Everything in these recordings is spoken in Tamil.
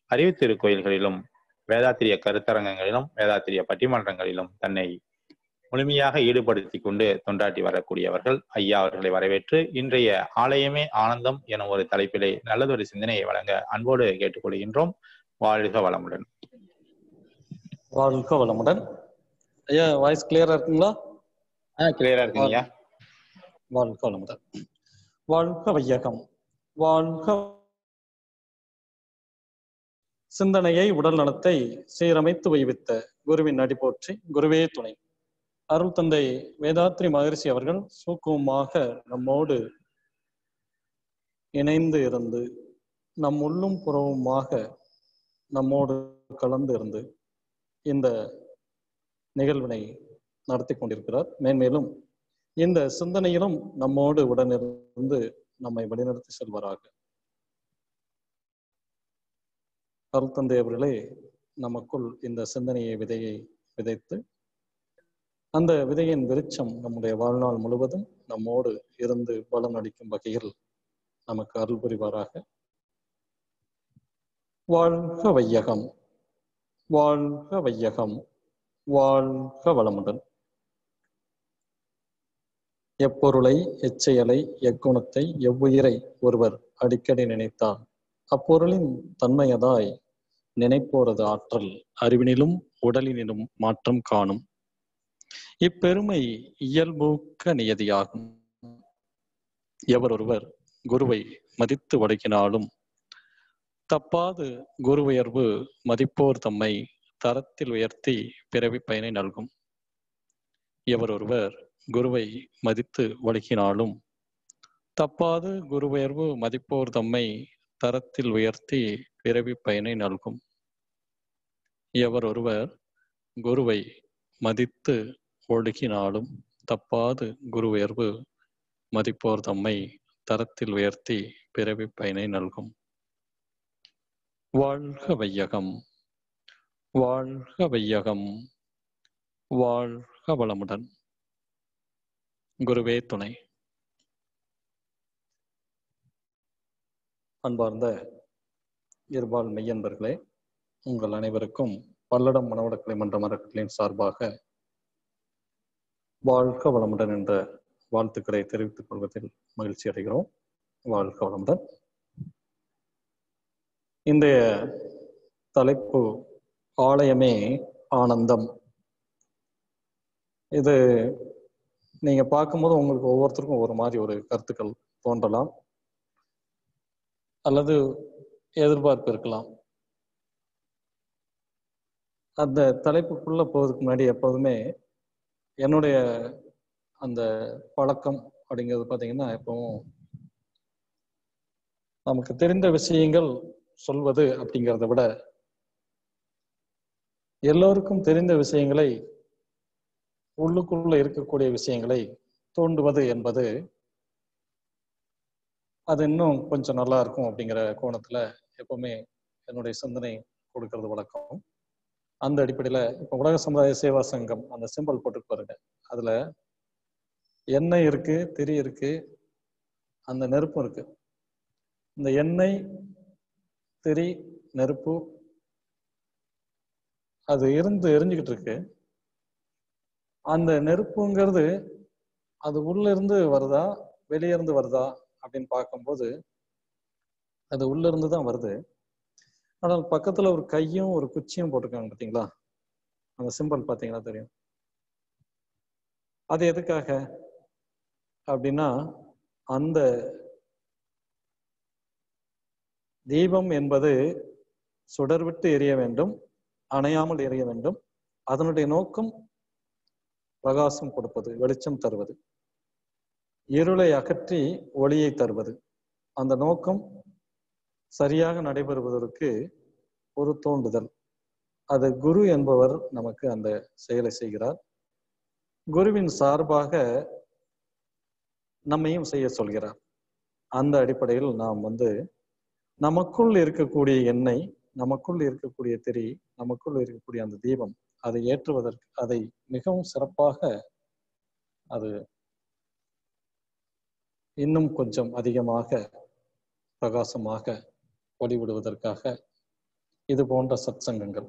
அறிவுத்திருக்கோயில்களிலும் வேதாத்திரிய கருத்தரங்கங்களிலும் வேதாத்திரிய பட்டிமன்றங்களிலும் தன்னை முழுமையாக ஈடுபடுத்தி கொண்டு தொண்டாற்றி வரக்கூடியவர்கள் ஐயா அவர்களை வரவேற்று இன்றைய ஆலயமே ஆனந்தம் என ஒரு தலைப்பிலே நல்லதொரு சிந்தனையை வழங்க அன்போடு கேட்டுக்கொள்கின்றோம் வாழ்க வளமுடன் வாழ்க வளமுடன் ஐயா வாய்ஸ் கிளியரா இருக்குங்களா கிளியரா இருக்குங்கய்யா வாழ்க வளமுடன் வாழ்க வையகம் வாழ்க சிந்தனையை உடல் நலத்தை சீரமைத்து வைவித்த குருவின் அடி போற்றி குருவே துணை அருள் தந்தை வேதாத்ரி மகரிஷி அவர்கள் சூக்குவமாக நம்மோடு இணைந்து இருந்து நம் உள்ளும் புறவுமாக நம்மோடு கலந்து இருந்து இந்த நிகழ்வினை நடத்தி கொண்டிருக்கிறார் மேன்மேலும் இந்த சிந்தனையிலும் நம்மோடு உடனிருந்து நம்மை வழிநடத்தி செல்வாராக அருள் தந்தை அவர்களே நமக்குள் இந்த சிந்தனையை விதையை விதைத்து அந்த விதையின் விருட்சம் நம்முடைய வாழ்நாள் முழுவதும் நம்மோடு இருந்து பலம் அளிக்கும் வகையில் நமக்கு அருள் புரிவாராக வாழ்க வையகம் வாழ்க வையகம் வாழ்க வளமுடன் எப்பொருளை எச்செயலை எக்குணத்தை எவ்வுயிரை ஒருவர் அடிக்கடி நினைத்தால் அப்பொருளின் தன்மையதாய் நினைப்போரது ஆற்றல் அறிவினிலும் உடலினிலும் மாற்றம் காணும் இப்பெருமை இயல்பூக்க நியதியாகும் எவர் ஒருவர் குருவை மதித்து வழங்கினாலும் தப்பாது குரு உயர்வு மதிப்போர் தம்மை தரத்தில் உயர்த்தி பிறவி பயனை நல்கும் எவர் ஒருவர் குருவை மதித்து வழங்கினாலும் தப்பாது குரு உயர்வு மதிப்போர் தம்மை தரத்தில் உயர்த்தி பிறவி பயனை நல்கும் எவர் ஒருவர் குருவை மதித்து ஒழுகினாலும் தப்பாது குரு உயர்வு மதிப்போர் தம்மை தரத்தில் உயர்த்தி பிறவி பயனை நல்கும் வாழ்க வையகம் வாழ்க வையகம் வாழ்க வளமுடன் குருவே துணை அன்பார்ந்த இருபால் மெய்யன்பர்களே உங்கள் அனைவருக்கும் பல்லடம் மனவடக்கலை மன்ற மரக்கட்டளையின் சார்பாக வாழ்க வளமுடன் என்ற வாழ்த்துக்களை தெரிவித்துக் கொள்வதில் மகிழ்ச்சி அடைகிறோம் வாழ்க வளமுடன் இன்றைய தலைப்பு ஆலயமே ஆனந்தம் இது நீங்க பார்க்கும்போது உங்களுக்கு ஒவ்வொருத்தருக்கும் ஒரு மாதிரி ஒரு கருத்துக்கள் தோன்றலாம் அல்லது எதிர்பார்ப்பு இருக்கலாம் அந்த தலைப்புக்குள்ள போவதுக்கு முன்னாடி எப்போதுமே என்னுடைய அந்த பழக்கம் அப்படிங்கிறது பார்த்தீங்கன்னா எப்பவும் நமக்கு தெரிந்த விஷயங்கள் சொல்வது அப்படிங்கிறத விட எல்லோருக்கும் தெரிந்த விஷயங்களை உள்ளுக்குள்ள இருக்கக்கூடிய விஷயங்களை தோண்டுவது என்பது அது இன்னும் கொஞ்சம் நல்லா இருக்கும் அப்படிங்கிற கோணத்துல எப்பவுமே என்னுடைய சிந்தனை கொடுக்கறது வழக்கம் அந்த அடிப்படையில இப்ப உலக சமுதாய சேவா சங்கம் அந்த சிம்பிள் போட்டு பாருங்க அதுல எண்ணெய் இருக்கு திரி இருக்கு அந்த நெருப்பும் இருக்கு இந்த எண்ணெய் திரி நெருப்பு அது இருந்து எரிஞ்சுக்கிட்டு இருக்கு அந்த நெருப்புங்கிறது அது உள்ள இருந்து வருதா வெளியே இருந்து வருதா அப்படின்னு பார்க்கும்போது அது உள்ள இருந்து தான் வருது ஆனால் பக்கத்துல ஒரு கையும் ஒரு குச்சியும் போட்டிருக்காங்க பார்த்தீங்களா அந்த சிம்பிள் பார்த்தீங்கன்னா தெரியும் அது எதுக்காக அப்படின்னா அந்த தீபம் என்பது சுடர் விட்டு எரிய வேண்டும் அணையாமல் எரிய வேண்டும் அதனுடைய நோக்கம் பிரகாசம் கொடுப்பது வெளிச்சம் தருவது இருளை அகற்றி ஒளியை தருவது அந்த நோக்கம் சரியாக நடைபெறுவதற்கு ஒரு தோண்டுதல் அது குரு என்பவர் நமக்கு அந்த செயலை செய்கிறார் குருவின் சார்பாக நம்மையும் செய்ய சொல்கிறார் அந்த அடிப்படையில் நாம் வந்து நமக்குள் இருக்கக்கூடிய எண்ணெய் நமக்குள் இருக்கக்கூடிய திரி நமக்குள் இருக்கக்கூடிய அந்த தீபம் அதை ஏற்றுவதற்கு அதை மிகவும் சிறப்பாக அது இன்னும் கொஞ்சம் அதிகமாக பிரகாசமாக ஒளிவிடுவதற்காக இது போன்ற சத்சங்கங்கள்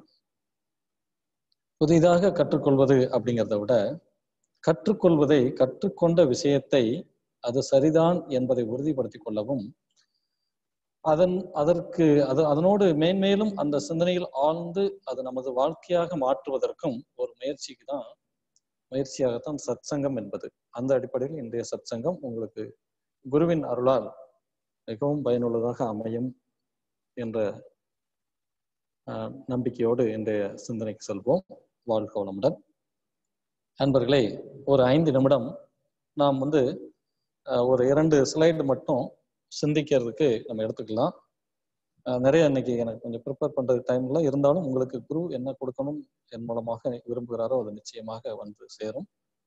புதிதாக கற்றுக்கொள்வது அப்படிங்கிறத விட கற்றுக்கொள்வதை கற்றுக்கொண்ட விஷயத்தை அது சரிதான் என்பதை உறுதிப்படுத்திக் கொள்ளவும் அதன் அதற்கு அது அதனோடு மேன்மேலும் அந்த சிந்தனையில் ஆழ்ந்து அது நமது வாழ்க்கையாக மாற்றுவதற்கும் ஒரு முயற்சிக்கு தான் முயற்சியாகத்தான் சத்சங்கம் என்பது அந்த அடிப்படையில் இன்றைய சத்சங்கம் உங்களுக்கு குருவின் அருளால் மிகவும் பயனுள்ளதாக அமையும் என்ற நம்பிக்கையோடு இன்றைய சிந்தனைக்கு செல்வோம் வாழ்க வளமுடன் அன்பர்களே ஒரு ஐந்து நிமிடம் நாம் வந்து ஒரு இரண்டு ஸ்லைடு மட்டும் சிந்திக்கிறதுக்கு நம்ம எடுத்துக்கலாம் நிறைய இன்னைக்கு எனக்கு கொஞ்சம் ப்ரிப்பேர் பண்றது டைம்ல இருந்தாலும் உங்களுக்கு குரு என்ன கொடுக்கணும் என் மூலமாக விரும்புகிறாரோ அது நிச்சயமாக வந்து சேரும்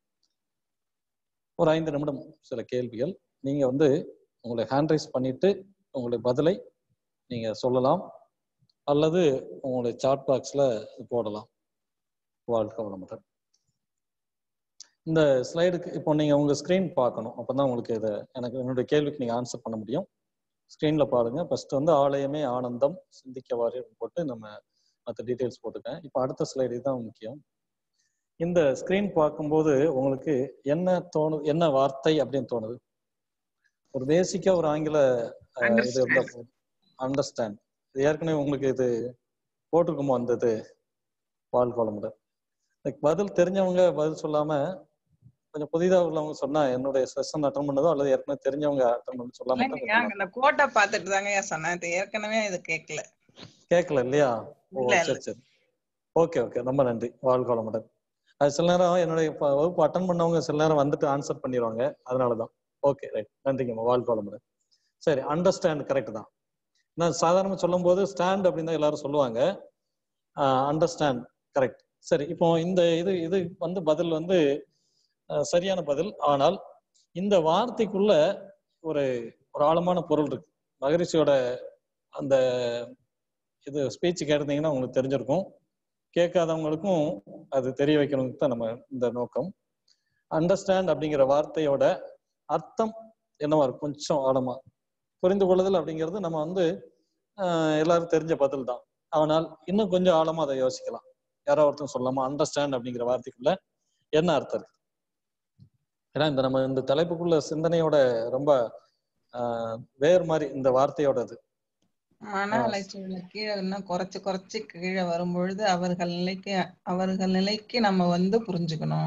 ஒரு ஐந்து நிமிடம் சில கேள்விகள் நீங்க வந்து உங்களை ஹேண்ட் ரைஸ் பண்ணிட்டு உங்களுடைய பதிலை நீங்க சொல்லலாம் அல்லது உங்களுடைய சாட் பாக்ஸ்ல போடலாம் வாழ்க்கை வளமுடன் இந்த ஸ்லைடுக்கு இப்போ நீங்க உங்க ஸ்கிரீன் பார்க்கணும் அப்பதான் உங்களுக்கு இதை எனக்கு என்னுடைய கேள்விக்கு நீங்க ஆன்சர் பண்ண முடியும் ஸ்க்ரீன்ல பாருங்க ஃபர்ஸ்ட் வந்து ஆலயமே ஆனந்தம் சிந்திக்கவாறு போட்டு நம்ம மற்ற டீட்டெயில்ஸ் போட்டுக்கேன் இப்போ அடுத்த ஸ்லைடு தான் முக்கியம் இந்த ஸ்க்ரீன் பார்க்கும்போது உங்களுக்கு என்ன தோணு என்ன வார்த்தை அப்படின்னு தோணுது ஒரு பேசிக்கா ஒரு ஆங்கில இது இருந்தா அண்டர்ஸ்டாண்ட் இது ஏற்கனவே உங்களுக்கு இது போட்டிருக்குமோ அந்த இது வாழ் குழம்புல பதில் தெரிஞ்சவங்க பதில் சொல்லாம கொஞ்சம் புதிதா உள்ளவங்க சொன்னா என்னுடைய செஷன் அட்டன் பண்ணதோ அல்லது ஏற்கனவே தெரிஞ்சவங்க அட்டன் பண்ண சொல்லாம அந்த கோட்டை பார்த்துட்டு தாங்க சொன்னேன் இது ஏற்கனவே இது கேட்கல கேட்கல இல்லையா ஓ சரி சரி ஓகே ஓகே ரொம்ப நன்றி வாழ்கோளமுடன் அது சில நேரம் என்னுடைய வகுப்பு அட்டன் பண்ணவங்க சில நேரம் வந்துட்டு ஆன்சர் பண்ணிடுவாங்க அதனாலதான் ஓகே ரைட் நன்றிங்கம்மா வாழ்கோளமுடன் சரி அண்டர்ஸ்டாண்ட் கரெக்ட் தான் நான் சாதாரணமா சொல்லும் போது ஸ்டாண்ட் அப்படின்னு தான் எல்லாரும் சொல்லுவாங்க அண்டர்ஸ்டாண்ட் கரெக்ட் சரி இப்போ இந்த இது இது வந்து பதில் வந்து சரியான பதில் ஆனால் இந்த வார்த்தைக்குள்ள ஒரு ஒரு ஆழமான பொருள் இருக்கு மகரிஷியோட அந்த இது ஸ்பீச் கேட்டிருந்தீங்கன்னா உங்களுக்கு தெரிஞ்சிருக்கும் கேட்காதவங்களுக்கும் அது தெரிய வைக்கணும்னு தான் நம்ம இந்த நோக்கம் அண்டர்ஸ்டாண்ட் அப்படிங்கிற வார்த்தையோட அர்த்தம் என்னவா இருக்கும் கொஞ்சம் ஆழமா புரிந்து கொள்ளுதல் அப்படிங்கிறது நம்ம வந்து எல்லாரும் தெரிஞ்ச பதில் தான் ஆனால் இன்னும் கொஞ்சம் ஆழமா அதை யோசிக்கலாம் யாரோ ஒருத்தன் சொல்லாமா அண்டர்ஸ்டாண்ட் அப்படிங்கிற வார்த்தைக்குள்ள என்ன அர்த்தம் இருக்கு ஏன்னா இந்த நம்ம இந்த தலைப்புக்குள்ள சிந்தனையோட ரொம்ப வேறு மாதிரி இந்த வார்த்தையோட இது மன அலைச்சல கீழே இன்னும் குறைச்சு குறைச்சு கீழே வரும்பொழுது அவர்கள் நிலைக்கு அவர்கள் நிலைக்கு நம்ம வந்து புரிஞ்சுக்கணும்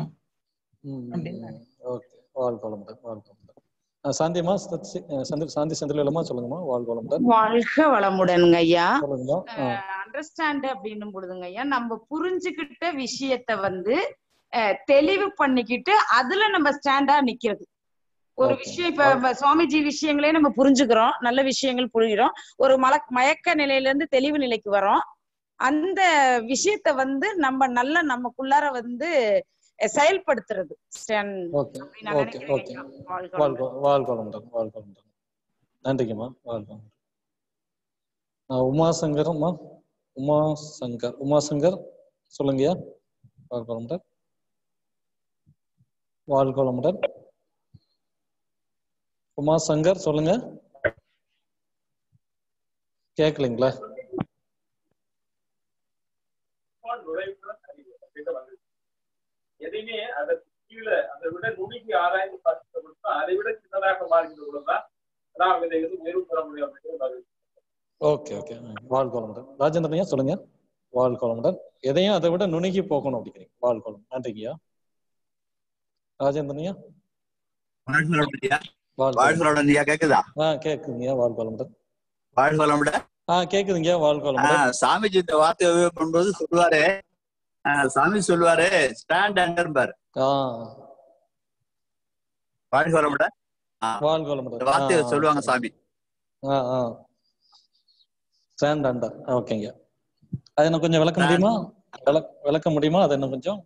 ஓகே வாழ்கோளமுடன் வாழ்கோளமுடன் சாந்தியமா சந்தி சாந்தி செந்திலமா சொல்லுங்கம்மா வாழ்கோளமுடன் வாழ்க வளமுடனுங்க ஐயா சொல்லுங்க அண்டர்ஸ்டாண்ட் அப்படின்னும் பொழுதுங்க ஐயா நம்ம புரிஞ்சுக்கிட்ட விஷயத்த வந்து தெளிவு பண்ணிக்கிட்டு அதுல நம்ம ஸ்டாண்டா நிக்கிறது ஒரு விஷயம் இப்ப சுவாமிஜி விஷயங்களே நம்ம புரிஞ்சுக்கிறோம் நல்ல விஷயங்கள் புரிகிறோம் ஒரு மல மயக்க நிலையில இருந்து தெளிவு நிலைக்கு வரோம் அந்த விஷயத்த வந்து நம்ம நல்ல நமக்குள்ளார வந்து செயல்படுத்துறது வாழ்கோளமுடன் வாழ்கோளமுடன் நன்றிங்கம்மா வாழ்கோளமுடன் உமாசங்கர்மா உமாசங்கர் உமாசங்கர் சொல்லுங்கய்யா வாழ்கோளமுடன் வாழ்கோளமுடன் உமாசங்கர் சொல்லுங்க கேக்கலீங்களா எதையுமே அதற்கு கீழே அதை விட நுணுகி ஆராய்ந்து பார்த்து அதை விட சின்னதாக மாறிட்டு கூடதான் நாம் இதை வந்து உயர்வு பெற முடியும் அப்படிங்கிறது ஓகே ஓகே வாழ்கோளமுடன் ராஜேந்திரனையா சொல்லுங்க வாழ்கோளமுடன் எதையும் அதை விட நுணுகி போகணும் அப்படிங்கிறீங்க வாழ்கோளம் நன்றிங்கய்யா ராஜேந்திரனையா வாழ்வளமுடன் ஐயா கேக்குதா ஆ கேக்குதுங்கய்யா வாழ்கோளமுடன் வாழ்வளமுடன் ஆ கேக்குதுங்கய்யா வாழ்கோளமுடன் சாமிஜி இந்த வார்த்தை உபயோகம் பண்ணும்போது சொல்லுவாரு சாமி சொல்லுவாரு ஸ்டாண்ட் அண்டர் ஆ வாழ்வளமுடன் வாழ்கோளமுடன் இந்த வார்த்தையை சொல்லுவாங்க சாமி ஆ ஆ ஸ்டாண்ட் அண்டர் ஓகேங்க அது இன்னும் கொஞ்சம் விளக்க முடியுமா விளக்க முடியுமா அது இன்னும் கொஞ்சம்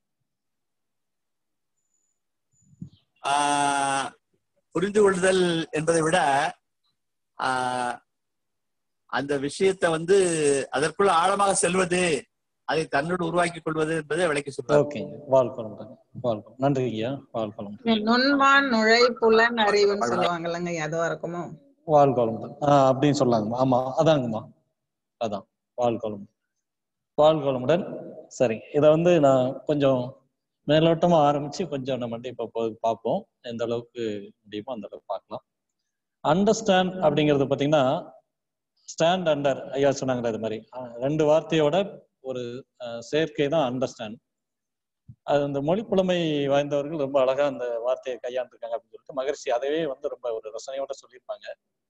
புரிந்து கொள்ளுதல் என்பதை விட அந்த விஷயத்தை வந்து அதற்குள்ள ஆழமாக செல்வது அதை தன்னோடு உருவாக்கி கொள்வது என்பதை விளக்கி சொல்றாரு ஓகேங்க வாழ்க்கை வாழ்க்கை நன்றி ஐயா வாழ்க்கை நுண்வான் நுழைப்புலன் அறிவுன்னு சொல்லுவாங்கல்லங்க அதுவா இருக்குமோ வாழ்க்கை ஆஹ் அப்படின்னு சொல்லாங்கம்மா ஆமா அதாங்கம்மா அதான் வாழ்கோளம் வாழ்கோளமுடன் சரி இதை வந்து நான் கொஞ்சம் மேலோட்டமா ஆரம்பிச்சு கொஞ்சம் நம்ம இப்போ போ- பார்ப்போம் எந்த அளவுக்கு முடியுமோ அந்த அளவுக்கு பார்க்கலாம் அண்டர்ஸ்டாண்ட் அப்படிங்கிறது பார்த்தீங்கன்னா ஸ்டாண்ட் அண்டர் ஐயா சொன்னாங்களே இது மாதிரி அஹ் ரெண்டு வார்த்தையோட ஒரு அஹ், சேர்க்கை தான் அண்டர்ஸ்டாண்ட் அது அந்த மொழி புலமை வாய்ந்தவர்கள் ரொம்ப அழகா அந்த வார்த்தையை கையாண்டிருக்காங்க அப்படின்னு சொல்லிட்டு மகரிஷி அதவே வந்து ரொம்ப ஒரு ரசனையோட சொல்லியிருப்பாங்க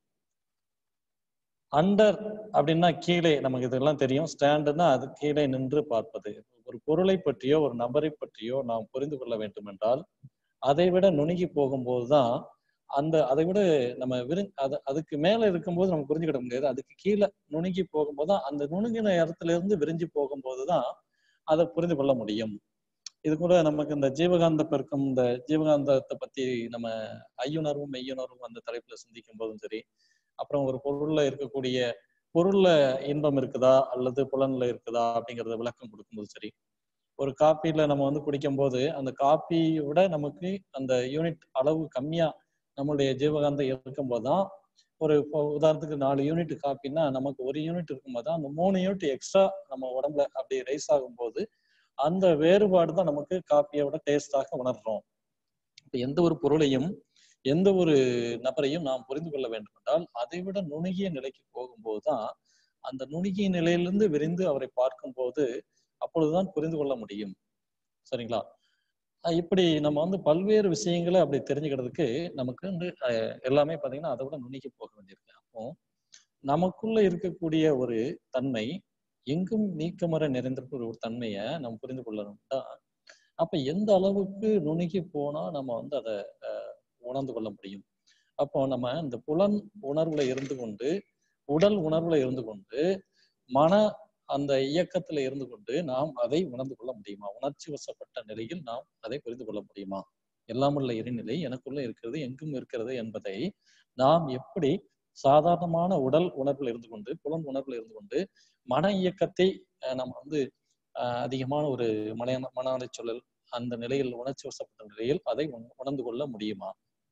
அண்டர் அப்படின்னா கீழே நமக்கு இதெல்லாம் தெரியும் ஸ்டாண்டுன்னா அது கீழே நின்று பார்ப்பது ஒரு பொருளை பற்றியோ ஒரு நபரை பற்றியோ நாம் புரிந்து கொள்ள வேண்டும் என்றால் அதை விட நுணுகி போகும்போது தான் அந்த அதை விட நம்ம விரு அது அதுக்கு மேல இருக்கும்போது நம்ம புரிஞ்சுக்கிட முடியாது அதுக்கு கீழே நுணுகி போகும்போது தான் அந்த நுணுகின இடத்துல இருந்து விரிஞ்சு போகும்போது தான் அதை புரிந்து கொள்ள முடியும் இது கூட நமக்கு இந்த ஜீவகாந்த பெருக்கம் இந்த ஜீவகாந்தத்தை பத்தி நம்ம ஐயுணர்வும் மெய்யுணர்வும் அந்த தலைப்புல சிந்திக்கும் போதும் சரி அப்புறம் ஒரு பொருள்ல இருக்கக்கூடிய பொருள்ல இன்பம் இருக்குதா அல்லது புலன்ல இருக்குதா அப்படிங்கறத விளக்கம் கொடுக்கும்போது சரி ஒரு காப்பியில நம்ம வந்து குடிக்கும் போது அந்த காப்பியை விட நமக்கு அந்த யூனிட் அளவு கம்மியா நம்மளுடைய ஜீவகாந்தம் இருக்கும்போது தான் ஒரு இப்போ உதாரணத்துக்கு நாலு யூனிட் காப்பின்னா நமக்கு ஒரு யூனிட் இருக்கும்போது தான் அந்த மூணு யூனிட் எக்ஸ்ட்ரா நம்ம உடம்புல அப்படி ரைஸ் ஆகும்போது அந்த வேறுபாடு தான் நமக்கு காப்பியோட டேஸ்டாக உணர்றோம் இப்ப எந்த ஒரு பொருளையும் எந்த ஒரு நபரையும் நாம் புரிந்து கொள்ள வேண்டும் என்றால் அதை விட நுணுகிய நிலைக்கு போகும்போது தான் அந்த நுணுகிய நிலையிலிருந்து விரிந்து அவரை பார்க்கும்போது அப்பொழுதுதான் புரிந்து கொள்ள முடியும் சரிங்களா அஹ் இப்படி நம்ம வந்து பல்வேறு விஷயங்களை அப்படி தெரிஞ்சுக்கிறதுக்கு நமக்கு வந்து அஹ், எல்லாமே பாத்தீங்கன்னா அதை விட நுணுகி போக வேண்டியிருக்கு அப்போ நமக்குள்ள இருக்கக்கூடிய ஒரு தன்மை எங்கும் நீக்கமர நிறைந்திருக்கிற ஒரு தன்மையை நம்ம புரிந்து கொள்ளணும்னா அப்ப எந்த அளவுக்கு நுணுகி போனா நம்ம வந்து அதை அஹ், உணர்ந்து கொள்ள முடியும் அப்போ நம்ம இந்த புலன் உணர்வுல இருந்து கொண்டு உடல் உணர்வுல இருந்து கொண்டு மன அந்த இயக்கத்துல இருந்து கொண்டு நாம் அதை உணர்ந்து கொள்ள முடியுமா உணர்ச்சி வசப்பட்ட நிலையில் நாம் அதை புரிந்து கொள்ள முடியுமா எல்லாமுள்ள இறைநிலை எனக்குள்ள இருக்கிறது எங்கும் இருக்கிறது என்பதை நாம் எப்படி சாதாரணமான உடல் உணர்வுல இருந்து கொண்டு புலன் உணர்வுல இருந்து கொண்டு மன இயக்கத்தை அஹ், நம்ம வந்து அஹ், அதிகமான ஒரு மன மன சொல்லல் அந்த நிலையில் உணர்ச்சி வசப்பட்ட நிலையில் அதை உண- உணர்ந்து கொள்ள முடியுமா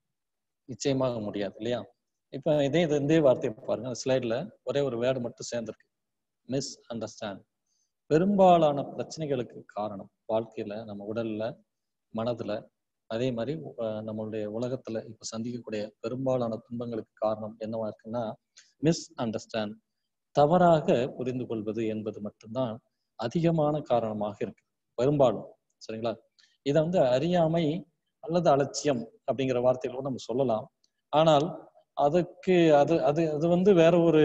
நிச்சயமாக முடியாது இல்லையா இப்ப இதே இது இதே வார்த்தையை பாருங்க ஸ்லைட்ல ஒரே ஒரு வேர்டு மட்டும் சேர்ந்திருக்கு மிஸ் அண்டர்ஸ்டாண்ட் பெரும்பாலான பிரச்சனைகளுக்கு காரணம் வாழ்க்கையில நம்ம உடல்ல மனதுல அதே மாதிரி அஹ், நம்மளுடைய உலகத்துல இப்ப சந்திக்கக்கூடிய பெரும்பாலான துன்பங்களுக்கு காரணம் என்னவா இருக்குன்னா மிஸ் அண்டர்ஸ்டாண்ட் தவறாக புரிந்து கொள்வது என்பது மட்டும்தான் அதிகமான காரணமாக இருக்கு பெரும்பாலும் சரிங்களா இதை வந்து அறியாமை அல்லது அலட்சியம் அப்படிங்கிற வார்த்தைகளோட நம்ம சொல்லலாம் ஆனால் அதுக்கு அது அது அது வந்து வேற ஒரு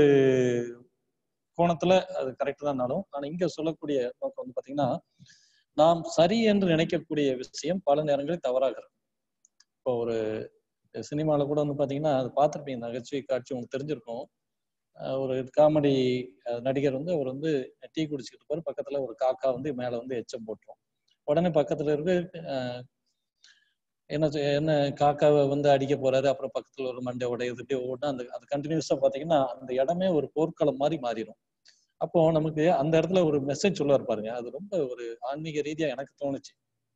கோணத்துல அது கரெக்ட் தான்னாலும் ஆனா இங்க சொல்லக்கூடிய நோக்கம் வந்து பாத்தீங்கன்னா நாம் சரி என்று நினைக்கக்கூடிய விஷயம் பல நேரங்களில் தவறாக இருக்கும் இப்போ ஒரு சினிமால கூட வந்து பாத்தீங்கன்னா அது பார்த்திருப்பீங்க நகைச்சுவை காட்சி உங்களுக்கு தெரிஞ்சிருக்கும் அஹ் ஒரு காமெடி நடிகர் வந்து அவர் வந்து டீ குடிச்சுக்கிட்டு இருப்பாரு பக்கத்துல ஒரு காக்கா வந்து மேல வந்து எச்சம் போட்டுரும் உடனே பக்கத்துல இருக்கு அஹ், என்ன செய்- என்ன காக்காவை வந்து அடிக்க போறாரு அப்புறம் பக்கத்துல ஒரு மண்டை உடையுது இப்படி ஓடுனா அந்த அது கண்டினியூஸா பாத்தீங்கன்னா அந்த இடமே ஒரு போர்க்களம் மாதிரி மாறிடும் அப்போ நமக்கு அந்த இடத்துல ஒரு மெசேஜ் சொல்லுவார் பாருங்க அது ரொம்ப ஒரு ஆன்மீக ரீதியா எனக்கு தோணுச்சு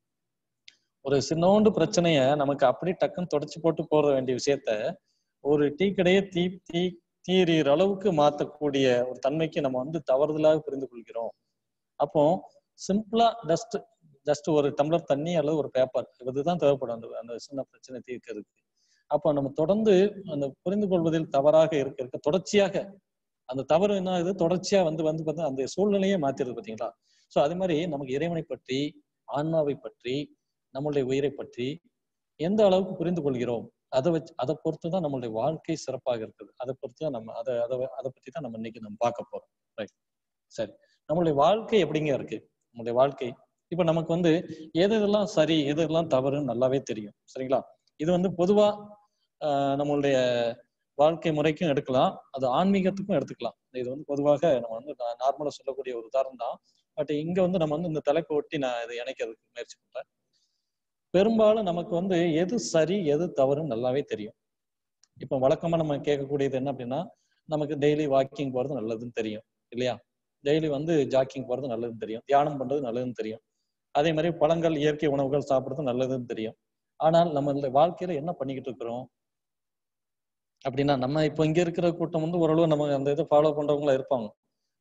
ஒரு சின்னோண்டு பிரச்சனைய நமக்கு அப்படி டக்குன்னு தொடச்சு போட்டு போற வேண்டிய விஷயத்த ஒரு டீ கடையை தீ தீ தீரிற அளவுக்கு மாத்தக்கூடிய ஒரு தன்மைக்கு நம்ம வந்து தவறுதலாக புரிந்து கொள்கிறோம் அப்போ சிம்பிளா ஜஸ்ட் ஜஸ்ட் ஒரு டம்ளர் தண்ணி அல்லது ஒரு பேப்பர் இதுதான் தேவைப்படும் அந்த அந்த சின்ன பிரச்சனை தீர்க்கிறதுக்கு அப்போ நம்ம தொடர்ந்து அந்த புரிந்து கொள்வதில் தவறாக இருக்க இருக்க தொடர்ச்சியாக அந்த தவறு என்ன இது தொடர்ச்சியா வந்து வந்து பார்த்தா அந்த சூழ்நிலையே மாத்திருது பாத்தீங்களா சோ அதே மாதிரி நமக்கு இறைவனை பற்றி ஆன்மாவை பற்றி நம்மளுடைய உயிரை பற்றி எந்த அளவுக்கு புரிந்து கொள்கிறோம் அதை வச்சு அதை பொறுத்து தான் நம்மளுடைய வாழ்க்கை சிறப்பாக இருக்குது அதை பொறுத்து தான் நம்ம அதை அதை அதை பத்தி தான் நம்ம இன்னைக்கு நம்ம பார்க்க போறோம் ரைட் சரி நம்மளுடைய வாழ்க்கை எப்படிங்க இருக்கு நம்மளுடைய வாழ்க்கை இப்ப நமக்கு வந்து எது எதெல்லாம் சரி எது எதெல்லாம் தவறுன்னு நல்லாவே தெரியும் சரிங்களா இது வந்து பொதுவா ஆஹ் நம்மளுடைய வாழ்க்கை முறைக்கும் எடுக்கலாம் அது ஆன்மீகத்துக்கும் எடுத்துக்கலாம் இது வந்து பொதுவாக நம்ம வந்து நார்மலா சொல்லக்கூடிய ஒரு உதாரணம் தான் பட் இங்க வந்து நம்ம வந்து இந்த தலைப்பை ஒட்டி நான் இதை இணைக்கிறதுக்கு முயற்சி பண்றேன் பெரும்பாலும் நமக்கு வந்து எது சரி எது தவறுன்னு நல்லாவே தெரியும் இப்போ வழக்கமா நம்ம கேட்கக்கூடியது என்ன அப்படின்னா நமக்கு டெய்லி வாக்கிங் போறது நல்லதுன்னு தெரியும் இல்லையா டெய்லி வந்து ஜாக்கிங் போறது நல்லதுன்னு தெரியும் தியானம் பண்றது நல்லதுன்னு தெரியும் அதே மாதிரி பழங்கள் இயற்கை உணவுகள் சாப்பிடுறது நல்லதுன்னு தெரியும் ஆனால் நம்ம இந்த வாழ்க்கையில என்ன பண்ணிக்கிட்டு இருக்கிறோம் அப்படின்னா நம்ம இப்போ இங்க இருக்கிற கூட்டம் வந்து ஓரளவு நம்ம அந்த இதை ஃபாலோ பண்றவங்களா இருப்பாங்க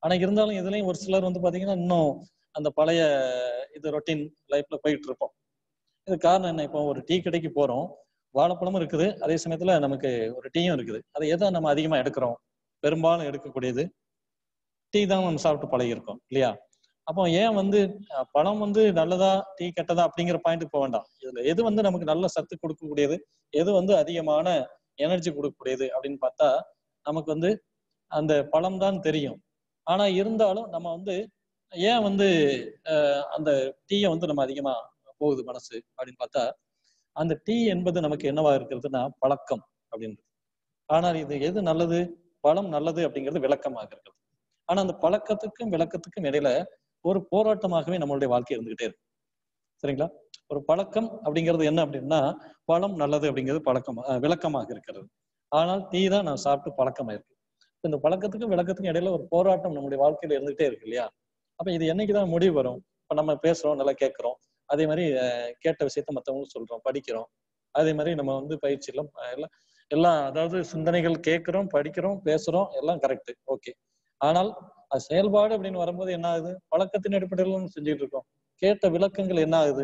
ஆனா இருந்தாலும் இதுலயும் ஒரு சிலர் வந்து பாத்தீங்கன்னா இன்னும் அந்த பழைய இது ரொட்டீன் லைஃப்ல போயிட்டு இருப்போம் இது காரணம் என்ன இப்போ ஒரு டீ கடைக்கு போறோம் வாழைப்பழமும் இருக்குது அதே சமயத்துல நமக்கு ஒரு டீயும் இருக்குது அதை எதை நம்ம அதிகமா எடுக்கிறோம் பெரும்பாலும் எடுக்கக்கூடியது டீ தான் நம்ம சாப்பிட்டு பழகி இருக்கோம் இல்லையா அப்போ ஏன் வந்து அஹ், பழம் வந்து நல்லதா டீ கெட்டதா அப்படிங்கிற பாயிண்ட் போக வேண்டாம் இதுல எது வந்து நமக்கு நல்ல சத்து கொடுக்கக்கூடியது எது வந்து அதிகமான எனர்ஜி கொடுக்கக்கூடியது அப்படின்னு பார்த்தா நமக்கு வந்து அந்த பழம் தான் தெரியும் ஆனா இருந்தாலும் நம்ம வந்து ஏன் வந்து அஹ், அந்த டீயை வந்து நம்ம அதிகமா போகுது மனசு அப்படின்னு பார்த்தா அந்த டீ என்பது நமக்கு என்னவா இருக்கிறதுனா பழக்கம் அப்படின்றது ஆனால் இது எது நல்லது பழம் நல்லது அப்படிங்கிறது விளக்கமாக இருக்கிறது ஆனா அந்த பழக்கத்துக்கும் விளக்கத்துக்கும் இடையில ஒரு போராட்டமாகவே நம்மளுடைய வாழ்க்கை இருந்துகிட்டே இருக்கு சரிங்களா ஒரு பழக்கம் அப்படிங்கிறது என்ன அப்படின்னா பழம் நல்லது அப்படிங்கிறது பழக்கம் அஹ், விளக்கமாக இருக்கிறது ஆனால் டீ தான் நான் சாப்பிட்டு பழக்கமாயிருக்கு இந்த பழக்கத்துக்கும் விளக்கத்துக்கும் இடையில ஒரு போராட்டம் நம்முடைய வாழ்க்கையில இருந்துகிட்டே இருக்கு இல்லையா அப்ப இது என்னைக்குதான் முடிவு வரும் இப்ப நம்ம பேசுறோம் நல்லா கேட்கிறோம் அதே மாதிரி அஹ், கேட்ட விஷயத்த மத்தவங்களுக்கு சொல்றோம் படிக்கிறோம் அதே மாதிரி நம்ம வந்து பயிற்சி எல்லாம் அஹ், எல்லாம் எல்லாம் அதாவது சிந்தனைகள் கேட்கிறோம் படிக்கிறோம் பேசுறோம் எல்லாம் கரெக்ட் ஓகே ஆனால் அது செயல்பாடு அப்படின்னு வரும்போது என்ன ஆகுது பழக்கத்தின் அடிப்படையில் நம்ம செஞ்சுட்டு இருக்கோம் கேட்ட விளக்கங்கள் என்ன ஆகுது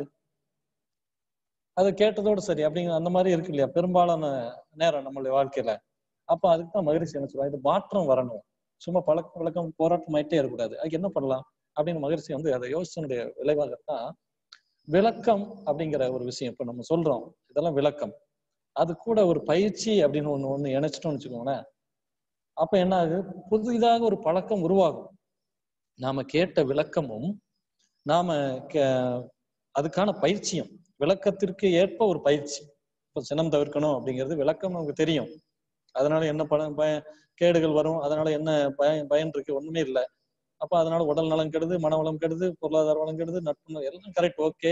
அது கேட்டதோடு சரி அப்படிங்கிற அந்த மாதிரி இருக்கு இல்லையா பெரும்பாலான நேரம் நம்மளுடைய வாழ்க்கையில அப்ப அதுக்கு தான் மகிழ்ச்சி என்ன சொல்லுவாங்க இது மாற்றம் வரணும் சும்மா பழக்க விளக்கம் போராட்டம் ஆயிட்டே இருக்கக்கூடாது அதுக்கு என்ன பண்ணலாம் அப்படின்னு மகிழ்ச்சி வந்து அதை யோசனுடைய விளைவாகத்தான் விளக்கம் அப்படிங்கிற ஒரு விஷயம் இப்ப நம்ம சொல்றோம் இதெல்லாம் விளக்கம் அது கூட ஒரு பயிற்சி அப்படின்னு ஒண்ணு ஒண்ணு இணைச்சிட்டோம்னு வச்சுக்கோங்களேன் அப்ப என்ன ஆகுது புதிதாக ஒரு பழக்கம் உருவாகும் நாம கேட்ட விளக்கமும் நாம கே- அதுக்கான பயிற்சியும் விளக்கத்திற்கு ஏற்ப ஒரு பயிற்சி இப்ப சினம் தவிர்க்கணும் அப்படிங்கிறது விளக்கம் நமக்கு தெரியும் அதனால என்ன பல பய கேடுகள் வரும் அதனால என்ன பயன் பயன் இருக்கு ஒண்ணுமே இல்லை அப்ப அதனால உடல் நலம் கெடுது மன வளம் கெடுது பொருளாதார வளம் கெடுது நட்பு நலம் எல்லாம் கரெக்ட் ஓகே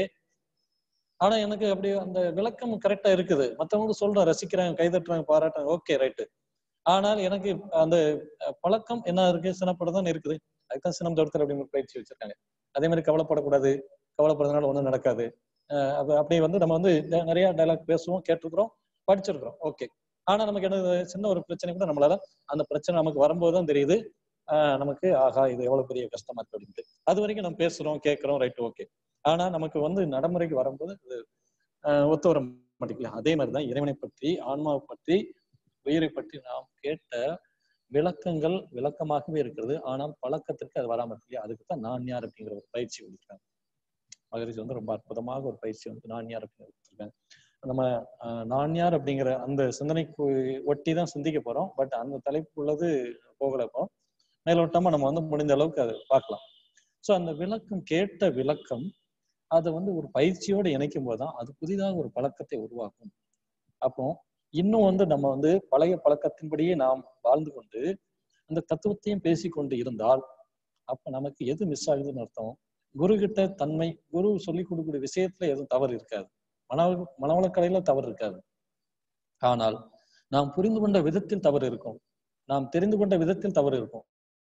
ஆனா எனக்கு அப்படி அந்த விளக்கம் கரெக்டா இருக்குது மத்தவங்க சொல்றேன் ரசிக்கிறாங்க கைதட்டுறாங்க பாராட்டுறாங்க ஓகே ரைட்டு ஆனால் எனக்கு அந்த அஹ், பழக்கம் என்ன இருக்கு சினப்படதான் இருக்குது அதுதான் சினம் தடுத்தல் அப்படின்னு ஒரு பயிற்சி வச்சிருக்காங்க அதே மாதிரி கவலைப்படக்கூடாது கவலைப்படுறதுனால ஒண்ணும் நடக்காது அஹ் அப்ப அப்படி வந்து நம்ம வந்து நெ- நிறைய டைலாக் பேசுவோம் கேட்டிருக்கிறோம் படிச்சிருக்கிறோம் ஓகே ஆனா நமக்கு என்ன சின்ன ஒரு பிரச்சனை கூட நம்மளால அந்த பிரச்சனை நமக்கு வரும்போது தான் தெரியுது ஆஹ் நமக்கு ஆஹா இது எவ்வளவு பெரிய கஷ்டமா இருக்கு அப்படின்ட்டு அது வரைக்கும் நம்ம பேசுறோம் கேட்கிறோம் ரைட் ஓகே ஆனா நமக்கு வந்து நடைமுறைக்கு வரும்போது அது ஆஹ் ஒத்து வர மாட்டேங்கல அதே மாதிரிதான் இறைவனை பற்றி ஆன்மாவை பற்றி உயிரை பற்றி நாம் கேட்ட விளக்கங்கள் விளக்கமாகவே இருக்கிறது ஆனால் பழக்கத்திற்கு அது வராம இருக்கு இல்லையா அதுக்கு தான் நான் யார் அப்படிங்கிற ஒரு பயிற்சி கொடுக்குறாங்க மகரிஷி வந்து ரொம்ப அற்புதமாக ஒரு பயிற்சி வந்து நான் யார் அப்படிங்கிற கொடுத்துருக்காங்க நம்ம ஆஹ், நான் யார் அப்படிங்கிற அந்த சிந்தனைக்கு ஒட்டி தான் சிந்திக்க போறோம் பட் அந்த தலைப்பு உள்ளது போகல இப்போ மேலோட்டமா நம்ம வந்து முடிந்த அளவுக்கு அதை பார்க்கலாம் ஸோ அந்த விளக்கம் கேட்ட விளக்கம் அதை வந்து ஒரு பயிற்சியோடு இணைக்கும் போதுதான் அது புதிதாக ஒரு பழக்கத்தை உருவாக்கும் அப்போ இன்னும் வந்து நம்ம வந்து பழைய பழக்கத்தின்படியே நாம் வாழ்ந்து கொண்டு அந்த தத்துவத்தையும் பேசிக்கொண்டு இருந்தால் அப்ப நமக்கு எது மிஸ் ஆகுதுன்னு அர்த்தம் குரு கிட்ட தன்மை குரு சொல்லி கொடுக்கக்கூடிய விஷயத்துல எதுவும் தவறு இருக்காது மனவ மனவளக்கலையில தவறு இருக்காது ஆனால் நாம் புரிந்து கொண்ட விதத்தில் தவறு இருக்கும் நாம் தெரிந்து கொண்ட விதத்தில் தவறு இருக்கும்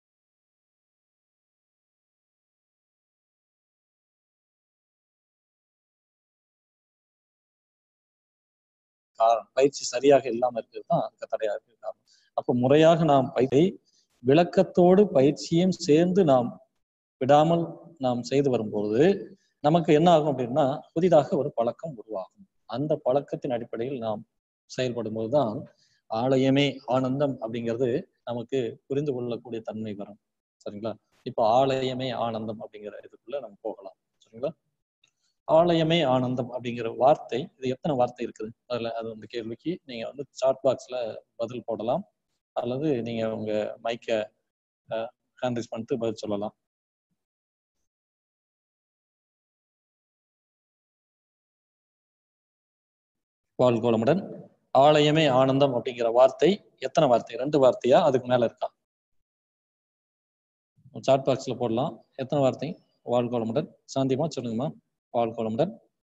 காரணம் பயிற்சி சரியாக இல்லாம இருக்கிறது தான் அதுக்கு தடையா இருக்கு காரணம் அப்ப முறையாக நாம் பயிற்சி விளக்கத்தோடு பயிற்சியும் சேர்ந்து நாம் விடாமல் நாம் செய்து வரும்போது நமக்கு என்ன ஆகும் அப்படின்னா புதிதாக ஒரு பழக்கம் உருவாகும் அந்த பழக்கத்தின் அடிப்படையில் நாம் செயல்படும் போதுதான் ஆலயமே ஆனந்தம் அப்படிங்கிறது நமக்கு புரிந்து கொள்ளக்கூடிய தன்மை வரும் சரிங்களா இப்போ ஆலயமே ஆனந்தம் அப்படிங்கிற இதுக்குள்ள நம்ம போகலாம் சரிங்களா ஆலயமே ஆனந்தம் அப்படிங்கிற வார்த்தை இது எத்தனை வார்த்தை இருக்குது அதுல அது அந்த கேள்விக்கு நீங்க வந்து சாட் பாக்ஸ்ல பதில் போடலாம் அல்லது நீங்க உங்க மைக்க ஹேண்ட் ரைஸ் பண்ணிட்டு பதில் சொல்லலாம் வாழ்கோளமுடன் ஆலயமே ஆனந்தம் அப்படிங்கிற வார்த்தை எத்தனை வார்த்தை ரெண்டு வார்த்தையா அதுக்கு மேல இருக்கா சாட் பாக்ஸ்ல போடலாம் எத்தனை வார்த்தை வாழ்கோளமுடன் சாந்தியமா சொல்லுங்கம்மா வாழ்கோளமுடன்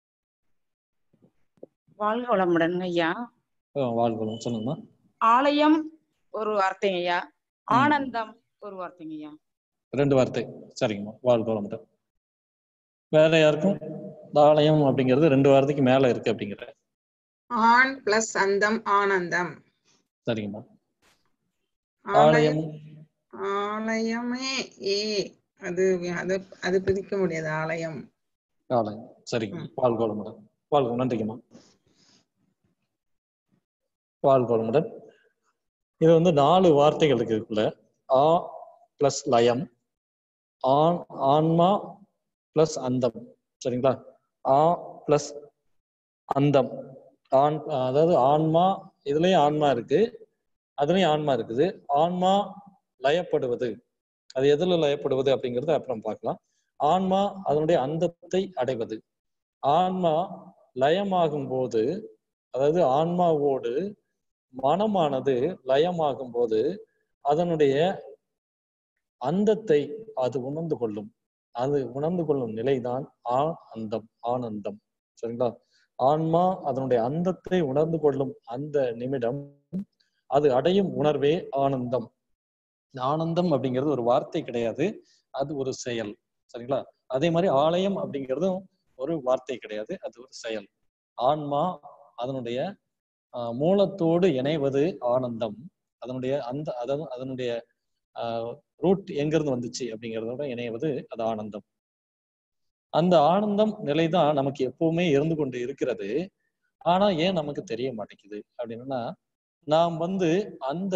வாழ்க வளமுடன் ஐயா வாழ்கோளம் சொல்லுங்கம்மா ஆலயம் ஒரு வார்த்தைங்க ஐயா ம். ஆனந்தம் ஒரு வார்த்தைங்க ஐயா ரெண்டு வார்த்தை சரிங்கம்மா வாழ்கோளமுடன் வேற யாருக்கும் இந்த ஆலயம் அப்படிங்கிறது ரெண்டு வார்த்தைக்கு மேல இருக்கு அப்படிங்கிற ஆண் பிளஸ் அந்தம் ஆனந்தம் சரிங்கம்மா ஆலயம் ஆலயம் ஆலயமே ஏ அது அது அது பிரிக்க முடியாது ஆலயம் ஆலயம் சரிங்க வாழ்க வளமுடன் வாழ்க நன்றிங்கம்மா வாழ்க வளமுடன் இது வந்து நாலு வார்த்தைகள் இருக்கு இதுக்குள்ள ஆ பிளஸ் லயம் ஆன் ஆன்மா பிளஸ் அந்தம் சரிங்களா ஆ பிளஸ் அந்தம் ஆண் அதாவது ஆன்மா இதுலயும் ஆன்மா இருக்கு அதுலயும் ஆன்மா இருக்குது ஆன்மா லயப்படுவது அது எதுல லயப்படுவது அப்படிங்கறத அப்புறம் பார்க்கலாம் ஆன்மா அதனுடைய அந்தத்தை அடைவது ஆன்மா லயமாகும் போது அதாவது ஆன்மாவோடு மனமானது லயமாகும் போது அதனுடைய அந்தத்தை அது உணர்ந்து கொள்ளும் அது உணர்ந்து கொள்ளும் நிலைதான் ஆ அந்தம் ஆனந்தம் சரிங்களா ஆன்மா அதனுடைய அந்தத்தை உணர்ந்து கொள்ளும் அந்த நிமிடம் அது அடையும் உணர்வே ஆனந்தம் ஆனந்தம் அப்படிங்கிறது ஒரு வார்த்தை கிடையாது அது ஒரு செயல் சரிங்களா அதே மாதிரி ஆலயம் அப்படிங்கிறதும் ஒரு வார்த்தை கிடையாது அது ஒரு செயல் ஆன்மா அதனுடைய ஆஹ், மூலத்தோடு இணைவது ஆனந்தம் அதனுடைய அந்த அதாவது அதனுடைய ரூட் எங்கிருந்து வந்துச்சு அப்படிங்கிறதோட இணைவது அது ஆனந்தம் அந்த ஆனந்தம் நிலைதான் நமக்கு எப்பவுமே இருந்து கொண்டு இருக்கிறது ஆனா ஏன் நமக்கு தெரிய மாட்டேங்குது அப்படின்னா நாம் வந்து அந்த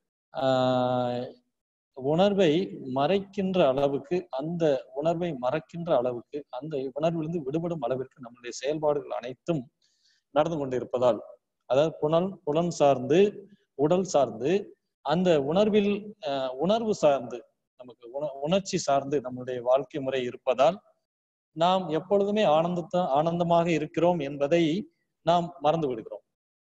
ஆஹ், உணர்வை மறைக்கின்ற அளவுக்கு அந்த உணர்வை மறக்கின்ற அளவுக்கு அந்த உணர்விலிருந்து விடுபடும் அளவிற்கு நம்முடைய செயல்பாடுகள் அனைத்தும் நடந்து கொண்டிருப்பதால் அதாவது புனல் புலன் சார்ந்து உடல் சார்ந்து அந்த உணர்வில் அஹ், உணர்வு சார்ந்து நமக்கு உண உணர்ச்சி சார்ந்து நம்முடைய வாழ்க்கை முறை இருப்பதால் நாம் எப்பொழுதுமே ஆனந்தத்தை ஆனந்தமாக இருக்கிறோம் என்பதை நாம் மறந்து விடுகிறோம்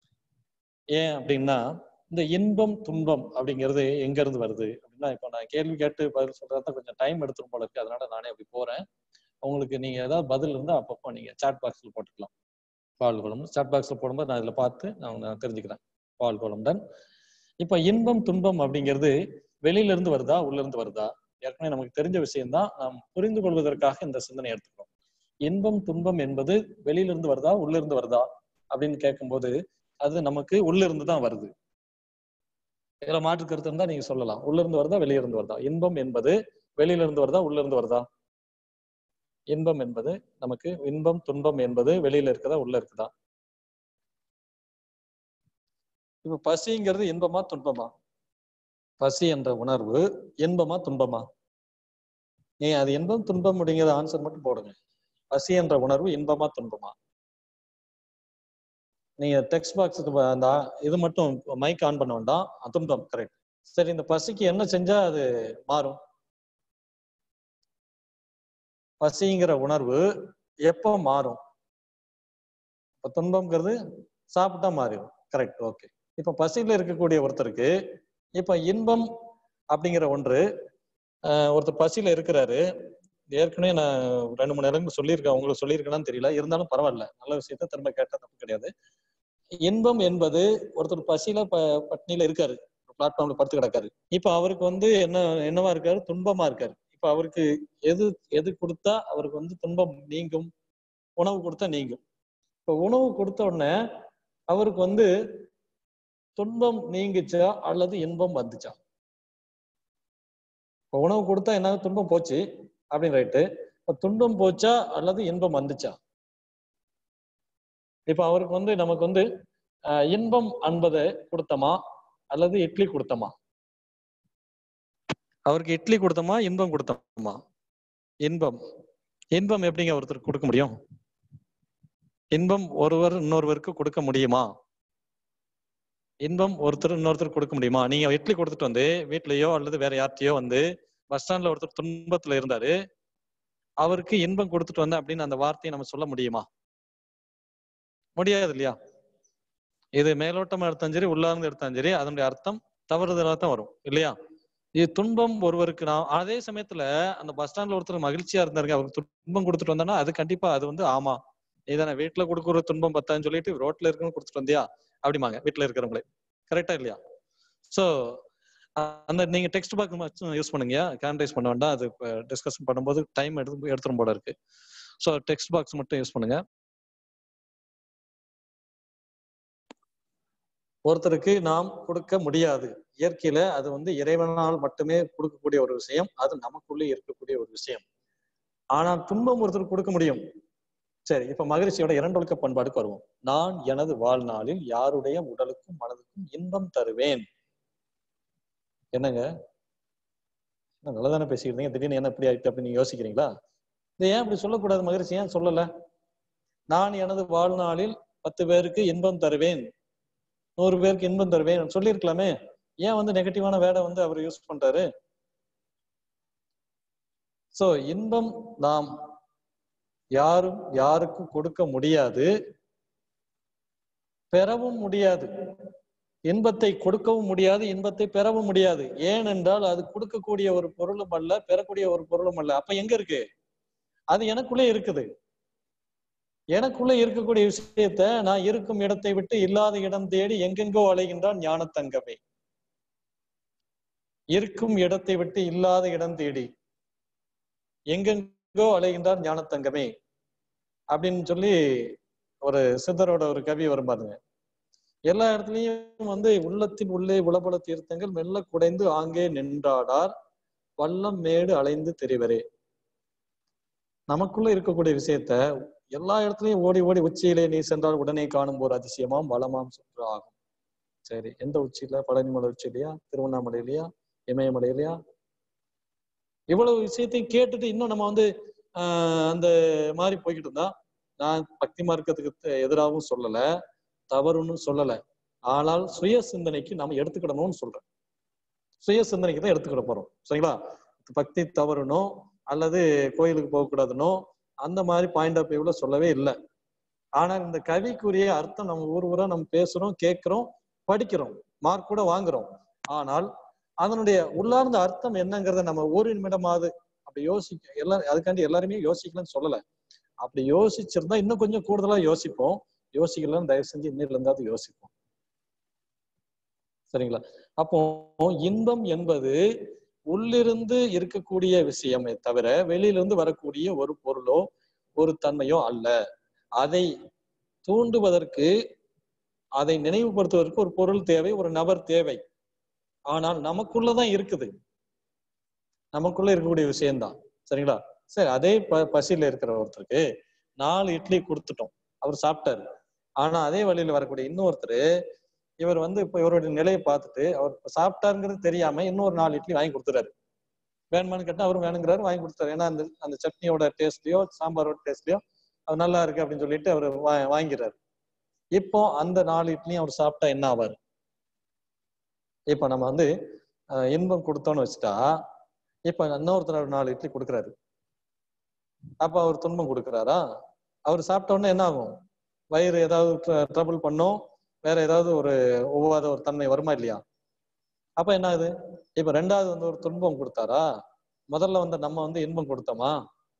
ஏன் அப்படின்னா இந்த இன்பம் துன்பம் அப்படிங்கிறது எங்க இருந்து வருது அப்படின்னா இப்போ நான் கேள்வி கேட்டு பதில் சொல்றதா கொஞ்சம் டைம் எடுத்துரும் போல இருக்கு அதனால நானே அப்படி போறேன் உங்களுக்கு நீங்க ஏதாவது பதில் இருந்தா அப்பப்போ நீங்க சாட் பாக்ஸ்ல போட்டுக்கலாம் பால் குளம் சாட் பாக்ஸ்ல போடும்போது நான் இதுல பார்த்து நான் நான் தெரிஞ்சுக்கிறேன் பால் குளம்டன் இப்ப இன்பம் துன்பம் அப்படிங்கிறது வெளியில இருந்து வருதா உள்ள இருந்து வருதா ஏற்கனவே நமக்கு தெரிஞ்ச விஷயம்தான் நாம் புரிந்து கொள்வதற்காக இந்த சிந்தனை எடுத்துக்கிறோம் இன்பம் துன்பம் என்பது வெளியில இருந்து வருதா உள்ள இருந்து வருதா அப்படின்னு கேட்கும்போது அது நமக்கு உள்ள இருந்து தான் வருது இதுல மாற்று கருத்து இருந்தா நீங்க சொல்லலாம் உள்ள இருந்து வருதா வெளிய இருந்து வருதா இன்பம் என்பது வெளியில இருந்து வருதா உள்ள இருந்து வருதா இன்பம் என்பது நமக்கு இன்பம் துன்பம் என்பது வெளியில இருக்குதா உள்ள இருக்குதா இப்ப பசிங்கிறது இன்பமா துன்பமா பசி என்ற உணர்வு இன்பமா துன்பமா நீ அது இன்பம் துன்பம் அப்படிங்கிற ஆன்சர் மட்டும் போடுங்க பசி என்ற உணர்வு இன்பமா துன்பமா நீங்க டெக்ஸ்ட் பாக்ஸுக்கு அந்த ஆ- இது மட்டும் மைக் ஆன் பண்ண வேண்டாம் அ, துன்பம் கரெக்ட் சரி இந்த பசிக்கு என்ன செஞ்சா அது மாறும் பசிங்கிற உணர்வு எப்போ மாறும் இப்ப துன்பம்ங்கிறது சாப்பிட்டா மாறிடும் கரெக்ட் ஓகே இப்ப பசியில இருக்கக்கூடிய ஒருத்தருக்கு இப்ப இன்பம் அப்படிங்கிற ஒன்று ஆஹ், ஒருத்தர் பசியில இருக்கிறாரு ஏற்கனவே நான் ரெண்டு மூணு இடங்கள் சொல்லியிருக்கேன் உங்களுக்கு சொல்லியிருக்கேனான்னு தெரியல இருந்தாலும் பரவாயில்ல நல்ல விஷயத்த திரும்ப கேட்டா தப்பு கிடையாது இன்பம் என்பது ஒருத்தர் பசியில ப பட்னியில இருக்காரு பிளாட்ஃபார்ம்ல படுத்து கிடக்காரு இப்ப அவருக்கு வந்து என்ன என்னவா இருக்காரு துன்பமா இருக்காரு இப்ப அவருக்கு எது எது கொடுத்தா அவருக்கு வந்து துன்பம் நீங்கும் உணவு கொடுத்தா நீங்கும் இப்ப உணவு கொடுத்த உடனே அவருக்கு வந்து துன்பம் நீங்குச்சா அல்லது இன்பம் வந்துச்சா இப்ப உணவு கொடுத்தா என்ன துன்பம் போச்சு அப்படின்னு ரைட்டு இப்ப துன்பம் போச்சா அல்லது இன்பம் வந்துச்சா இப்ப அவருக்கு வந்து நமக்கு வந்து ஆஹ், இன்பம் அன்பதை கொடுத்தமா அல்லது இட்லி கொடுத்தமா அவருக்கு இட்லி கொடுத்தமா இன்பம் கொடுத்தோமா இன்பம் இன்பம் எப்படிங்க ஒருத்தருக்கு கொடுக்க முடியும் இன்பம் ஒருவர் இன்னொருவருக்கு கொடுக்க முடியுமா இன்பம் ஒருத்தர் இன்னொருத்தர் கொடுக்க முடியுமா நீங்க இட்லி கொடுத்துட்டு வந்து வீட்லயோ அல்லது வேற யார்கிட்டயோ வந்து பஸ் ஸ்டாண்ட்ல ஒருத்தர் துன்பத்துல இருந்தாரு அவருக்கு இன்பம் கொடுத்துட்டு வந்தேன் அப்படின்னு அந்த வார்த்தையை நம்ம சொல்ல முடியுமா முடியாது இல்லையா இது மேலோட்டமா எடுத்தாலும் சரி உள்ளார்ந்து எடுத்தாலும் சரி அதனுடைய அர்த்தம் தவறுதலா தான் வரும் இல்லையா இது துன்பம் ஒருவருக்கு நான் அதே சமயத்துல அந்த பஸ் ஸ்டாண்ட்ல ஒருத்தர் மகிழ்ச்சியா இருந்தாருங்க அவருக்கு துன்பம் கொடுத்துட்டு வந்தானா அது கண்டிப்பா அது வந்து ஆமா இதானே வீட்டுல கொடுக்குற துன்பம் பத்தான்னு சொல்லிட்டு ரோட்ல இருக்கணும் கொடுத்துட்டு வந்தியா அப்படிமாங்க வீட்டுல இருக்கிறவங்களே கரெக்டா இல்லையா சோ அந்த நீங்க டெக்ஸ்ட் பாக்ஸ் மட்டும் யூஸ் பண்ணுங்க கேண்டரைஸ் பண்ண வேண்டாம் அது டிஸ்கஷன் பண்ணும்போது டைம் எடுத்து எடுத்துரும் போல இருக்கு ஸோ டெக்ஸ்ட் பாக்ஸ் மட்டும் யூஸ் பண்ணுங்க ஒருத்தருக்கு நாம் கொடுக்க முடியாது இயற்கையில அது வந்து இறைவனால் மட்டுமே கொடுக்கக்கூடிய ஒரு விஷயம் அது நமக்குள்ளே இருக்கக்கூடிய ஒரு விஷயம் ஆனால் துன்பம் ஒருத்தர் கொடுக்க முடியும் சரி இப்ப மகிழ்ச்சியோட இரண்டொழுக்க பண்பாடுக்கு வருவோம் நான் எனது வாழ்நாளில் யாருடைய உடலுக்கும் மனதுக்கும் இன்பம் தருவேன் என்னங்க நல்லா தானே பேசிக்கிறீங்க திடீர்னு என்ன இப்படி ஆயிட்டு அப்படின்னு யோசிக்கிறீங்களா இதை ஏன் இப்படி சொல்லக்கூடாது மகிழ்ச்சி ஏன் சொல்லல நான் எனது வாழ்நாளில் பத்து பேருக்கு இன்பம் தருவேன் நூறு பேருக்கு இன்பம் தருவேன் சொல்லியிருக்கலாமே ஏன் வந்து நெகட்டிவான வேர்டை வந்து அவர் யூஸ் பண்றாரு சோ இன்பம் நாம் யாரும் யாருக்கும் கொடுக்க முடியாது பெறவும் முடியாது இன்பத்தை கொடுக்கவும் முடியாது இன்பத்தை பெறவும் முடியாது ஏனென்றால் அது கொடுக்கக்கூடிய ஒரு பொருளும் அல்ல பெறக்கூடிய ஒரு பொருளும் அல்ல அப்ப எங்க இருக்கு அது எனக்குள்ளே இருக்குது எனக்குள்ள இருக்கக்கூடிய விஷயத்த நான் இருக்கும் இடத்தை விட்டு இல்லாத இடம் தேடி எங்கெங்கோ அலைகின்றான் ஞானத்தங்கமே இருக்கும் இடத்தை விட்டு இல்லாத இடம் தேடி எங்கெங்கோ அலைகின்றான் ஞானத்தங்கமே அப்படின்னு சொல்லி ஒரு சித்தரோட ஒரு கவி வரும் பாருங்க எல்லா இடத்துலயும் வந்து உள்ளத்தின் உள்ளே உளபல தீர்த்தங்கள் மெல்ல குடைந்து ஆங்கே நின்றாடார் வல்லம் மேடு அலைந்து தெரிவரே நமக்குள்ள இருக்கக்கூடிய விஷயத்த எல்லா இடத்துலயும் ஓடி ஓடி உச்சியிலே நீ சென்றால் உடனே காணும் போர் அதிசயமாம் வளமாம் சுற்று ஆகும் சரி எந்த உச்சியில பழனிமலை உச்சியிலையா திருவண்ணாமலையிலயா இமயமலையிலயா இவ்வளவு விஷயத்தையும் கேட்டுட்டு இன்னும் நம்ம வந்து ஆஹ் அந்த மாதிரி போய்கிட்டு இருந்தா நான் பக்தி மார்க்கத்துக்கு எதிராகவும் சொல்லல தவறுன்னு சொல்லல ஆனால் சுய சிந்தனைக்கு நாம எடுத்துக்கிடணும்னு சொல்றேன் சுய சிந்தனைக்கு தான் எடுத்துக்கிட போறோம் சரிங்களா பக்தி தவறுனோ அல்லது கோயிலுக்கு போகக்கூடாதுனோ அந்த மாதிரி பாயிண்ட் ஆஃப் வியூல சொல்லவே இல்லை ஆனால் இந்த கவிக்குரிய அர்த்தம் நம்ம ஊர் ஊரா நம்ம பேசுறோம் கேட்கிறோம் படிக்கிறோம் மார்க் கூட வாங்குறோம் ஆனால் அதனுடைய உள்ளார்ந்த அர்த்தம் என்னங்கிறத நம்ம ஒரு நிமிடமாவது அப்படி யோசிக்க எல்லாரும் அதுக்காண்டி எல்லாருமே யோசிக்கலன்னு சொல்லல அப்படி யோசிச்சிருந்தா இன்னும் கொஞ்சம் கூடுதலா யோசிப்போம் யோசிக்கலன்னு தயவு செஞ்சு இன்னில இருந்தாவது யோசிப்போம் சரிங்களா அப்போ இன்பம் என்பது உள்ளிருந்து இருக்கக்கூடிய விஷயமே தவிர வெளியிலிருந்து வரக்கூடிய ஒரு பொருளோ ஒரு தன்மையோ அல்ல அதை தூண்டுவதற்கு அதை நினைவுபடுத்துவதற்கு ஒரு பொருள் தேவை ஒரு நபர் தேவை ஆனால் நமக்குள்ளதான் இருக்குது நமக்குள்ள இருக்கக்கூடிய விஷயம்தான் சரிங்களா சரி அதே ப பசியில இருக்கிற ஒருத்தருக்கு நாலு இட்லி கொடுத்துட்டோம் அவர் சாப்பிட்டாரு ஆனா அதே வழியில வரக்கூடிய இன்னொருத்தர் இவர் வந்து இப்ப இவருடைய நிலையை பார்த்துட்டு அவர் சாப்பிட்டாருங்கிறது தெரியாம இன்னொரு நாலு இட்லி வாங்கி கொடுத்துறாரு வேணுமான்னு கேட்டா அவரும் வேணுங்கிறாரு வாங்கி கொடுத்தாரு ஏன்னா அந்த அந்த சட்னியோட டேஸ்ட்லயோ சாம்பாரோட டேஸ்ட்லயோ அது நல்லா இருக்கு அப்படின்னு சொல்லிட்டு அவர் வா வாங்கிறாரு இப்போ அந்த நாலு இட்லியும் அவர் சாப்பிட்டா என்ன ஆவாரு இப்ப நம்ம வந்து இன்பம் கொடுத்தோம்னு வச்சுட்டா இப்ப இன்னொருத்தர் நாலு இட்லி கொடுக்குறாரு அப்ப அவர் துன்பம் கொடுக்குறாரா அவர் சாப்பிட்ட உடனே என்ன ஆகும் வயிறு ஏதாவது ட்ரபிள் பண்ணும் வேற ஏதாவது ஒரு ஒவ்வாத ஒரு தன்மை வருமா இல்லையா அப்ப என்ன ஆகுது இப்ப ரெண்டாவது வந்து ஒரு துன்பம் கொடுத்தாரா முதல்ல வந்து நம்ம வந்து இன்பம் கொடுத்தோமா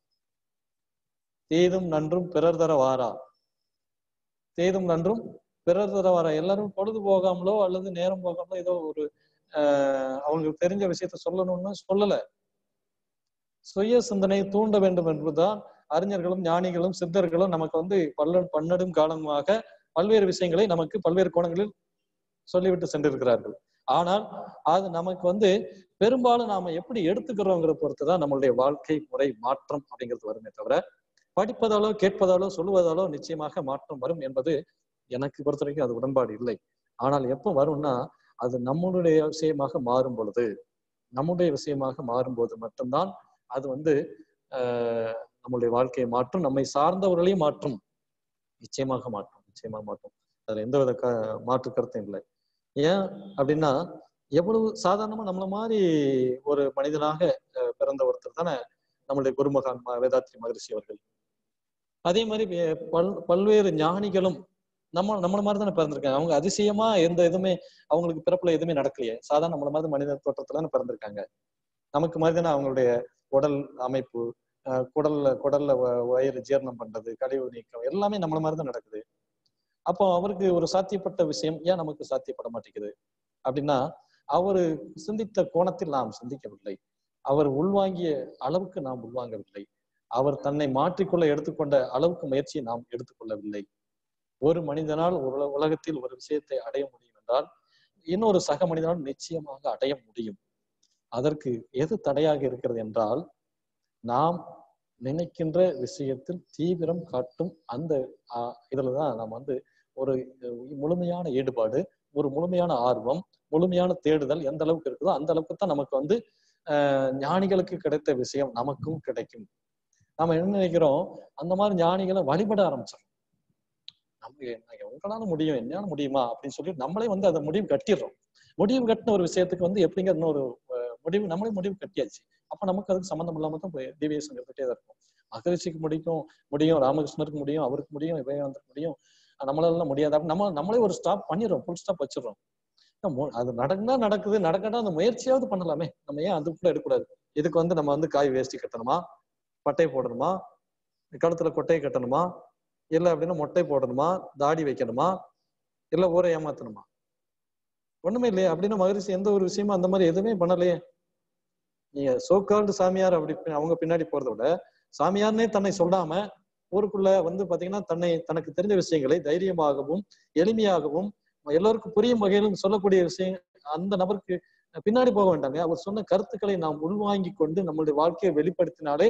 தீதும் நன்றும் பிறர் தர வாரா தீதும் நன்றும் பிறர் தர வாரா எல்லாரும் பொழுது போகாமலோ அல்லது நேரம் போகாமலோ ஏதோ ஒரு ஆஹ் அவங்களுக்கு தெரிஞ்ச விஷயத்த சொல்லணும்னு சொல்லல சுய சிந்தனை தூண்ட வேண்டும் என்பதுதான் அறிஞர்களும் ஞானிகளும் சித்தர்களும் நமக்கு வந்து பல்ல பன்னெடும் காலமாக பல்வேறு விஷயங்களை நமக்கு பல்வேறு கோணங்களில் சொல்லிவிட்டு சென்றிருக்கிறார்கள் ஆனால் அது நமக்கு வந்து பெரும்பாலும் நாம எப்படி எடுத்துக்கிறோங்கிற பொறுத்துதான் நம்மளுடைய வாழ்க்கை முறை மாற்றம் அப்படிங்கிறது வருமே தவிர படிப்பதாலோ கேட்பதாலோ சொல்லுவதாலோ நிச்சயமாக மாற்றம் வரும் என்பது எனக்கு பொறுத்த வரைக்கும் அது உடன்பாடு இல்லை ஆனால் எப்போ வரும்னா அது நம்மளுடைய விஷயமாக மாறும் பொழுது நம்முடைய விஷயமாக மாறும்போது மட்டும்தான் அது வந்து ஆஹ் நம்மளுடைய வாழ்க்கையை மாற்றும் நம்மை சார்ந்தவர்களையும் மாற்றும் நிச்சயமாக மாற்றும் நிச்சயமாக மாற்றும் அதுல எந்தவித க மாற்று கருத்தும் இல்லை ஏன் அப்படின்னா எவ்வளவு சாதாரணமா நம்மள மாதிரி ஒரு மனிதனாக பிறந்த ஒருத்தர் தானே நம்மளுடைய குருமகான் வேதாத்ரி மகரிஷி அவர்கள் அதே மாதிரி பல் பல்வேறு ஞானிகளும் நம்ம நம்மள மாதிரி தானே பிறந்திருக்காங்க அவங்க அதிசயமா எந்த எதுவுமே அவங்களுக்கு பிறப்புல எதுவுமே நடக்கலையே சாதாரண நம்மள மாதிரி மனித தோற்றத்துல பிறந்திருக்காங்க நமக்கு மாதிரி தானே அவங்களுடைய உடல் அமைப்பு குடல்ல குடல்ல வயிறு ஜீரணம் பண்றது கழிவு நீக்கம் எல்லாமே நம்மள மாதிரி தான் நடக்குது அப்போ அவருக்கு ஒரு சாத்தியப்பட்ட விஷயம் ஏன் நமக்கு சாத்தியப்பட மாட்டேங்குது அப்படின்னா அவரு சிந்தித்த கோணத்தில் நாம் சிந்திக்கவில்லை அவர் உள்வாங்கிய அளவுக்கு நாம் உள்வாங்கவில்லை அவர் தன்னை மாற்றிக்கொள்ள எடுத்துக்கொண்ட அளவுக்கு முயற்சியை நாம் எடுத்துக்கொள்ளவில்லை ஒரு மனிதனால் ஒரு உலகத்தில் ஒரு விஷயத்தை அடைய முடியும் என்றால் இன்னொரு சக மனிதனால் நிச்சயமாக அடைய முடியும் அதற்கு எது தடையாக இருக்கிறது என்றால் நாம் நினைக்கின்ற விஷயத்தில் தீவிரம் காட்டும் அந்த ஆஹ், இதுலதான் நாம் வந்து ஒரு அஹ், முழுமையான ஈடுபாடு ஒரு முழுமையான ஆர்வம் முழுமையான தேடுதல் எந்த அளவுக்கு இருக்குதோ அந்த அளவுக்கு தான் நமக்கு வந்து ஆஹ், ஞானிகளுக்கு கிடைத்த விஷயம் நமக்கும் கிடைக்கும் நாம என்ன நினைக்கிறோம் அந்த மாதிரி ஞானிகளை வழிபட ஆரம்பிச்சோம் நம்ம என்ன- உங்களால முடியும் என்னால முடியுமா அப்படின்னு சொல்லி நம்மளே வந்து அதை முடிவு கட்டிடுறோம் முடிவு கட்டின ஒரு விஷயத்துக்கு வந்து எப்படிங்க இன்னொரு அஹ், முடிவு நம்மளே முடிவு கட்டியாச்சு அப்ப நமக்கு அதுக்கு சம்மந்தம் இல்லாம தான் டிவியேஷன் இருந்துட்டே தான் இருக்கும் மகரிஷிக்கு முடிக்கும் முடியும் ராமகிருஷ்ணருக்கு முடியும் அவருக்கு முடியும் விவேகானந்தருக்கு முடியும் அஹ் நம்மளால முடியாது அப்படி நம்ம நம்மளே ஒரு ஸ்டாப் பண்ணிடுறோம் ஃபுல் ஸ்டாப் வச்சிடுறோம் ஏன் மு- அது நடந்தா நடக்குது நடக்கட்டா அந்த முயற்சியாவது பண்ணலாமே நம்ம ஏன் அதுக்குள்ள எடுக்கக்கூடாது இதுக்கு வந்து நம்ம வந்து காய் வேஷ்டி கட்டணுமா பட்டை போடணுமா கழுத்துல கொட்டை கட்டணுமா இல்ல அப்படின்னா மொட்டை போடணுமா தாடி வைக்கணுமா இல்ல ஊரை ஏமாத்தணுமா ஒண்ணுமே இல்லையே அப்படின்னா மகரிஷி எந்த ஒரு விஷயமும் அந்த மாதிரி எதுவுமே பண்ணலையே நீங்க சோக்கால்டு சாமியார் அப்படி பி- அவங்க பின்னாடி போறதை விட சாமியார்னே தன்னை சொல்லாம ஊருக்குள்ள வந்து பாத்தீங்கன்னா தன்னை தனக்கு தெரிஞ்ச விஷயங்களை தைரியமாகவும் எளிமையாகவும் எல்லோருக்கும் புரியும் வகையிலும் சொல்லக்கூடிய விஷயம் அந்த நபருக்கு பின்னாடி போக வேண்டாங்க அவர் சொன்ன கருத்துக்களை நாம் உள்வாங்கி கொண்டு நம்மளுடைய வாழ்க்கையை வெளிப்படுத்தினாலே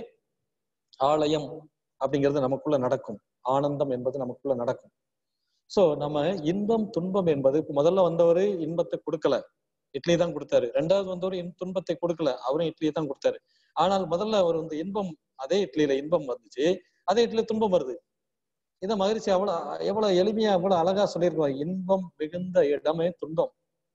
ஆலயம் அப்படிங்கிறது நமக்குள்ள நடக்கும் ஆனந்தம் என்பது நமக்குள்ள நடக்கும் சோ நம்ம இன்பம் துன்பம் என்பது இப்ப முதல்ல வந்தவரு இன்பத்தை கொடுக்கல இட்லி தான் கொடுத்தாரு ரெண்டாவது வந்தவர் இன் துன்பத்தை கொடுக்கல அவரும் இட்லியை தான் கொடுத்தாரு ஆனால் முதல்ல அவர் வந்து இன்பம் அதே இட்லியில இன்பம் வந்துச்சு அதே இட்லியில துன்பம் வருது இத மகிழ்ச்சி அவ்வளவு எவ்வளவு எளிமையா எவ்வளவு அழகா சொல்லியிருக்காங்க இன்பம் மிகுந்த இடமே துன்பம்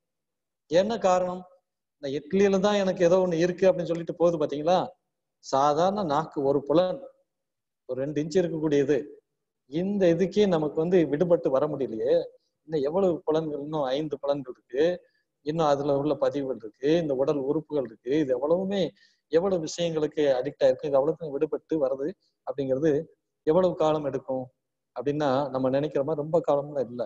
என்ன காரணம் இந்த இட்லியில தான் எனக்கு ஏதோ ஒண்ணு இருக்கு அப்படின்னு சொல்லிட்டு போகுது பாத்தீங்களா சாதாரண நாக்கு ஒரு புலன் ஒரு ரெண்டு இன்ச் இருக்கக்கூடியது இந்த இதுக்கே நமக்கு வந்து விடுபட்டு வர முடியலையே இன்னும் எவ்வளவு புலன்கள் இன்னும் ஐந்து புலன்கள் இருக்கு இன்னும் அதுல உள்ள பதிவுகள் இருக்கு இந்த உடல் உறுப்புகள் இருக்கு இது எவ்வளவுமே எவ்வளவு விஷயங்களுக்கு அடிக்ட் ஆயிருக்கு இது அவ்வளவுக்கும் விடுபட்டு வருது அப்படிங்கிறது எவ்வளவு காலம் எடுக்கும் அப்படின்னா நம்ம நினைக்கிற மாதிரி ரொம்ப காலம்லாம் இல்லை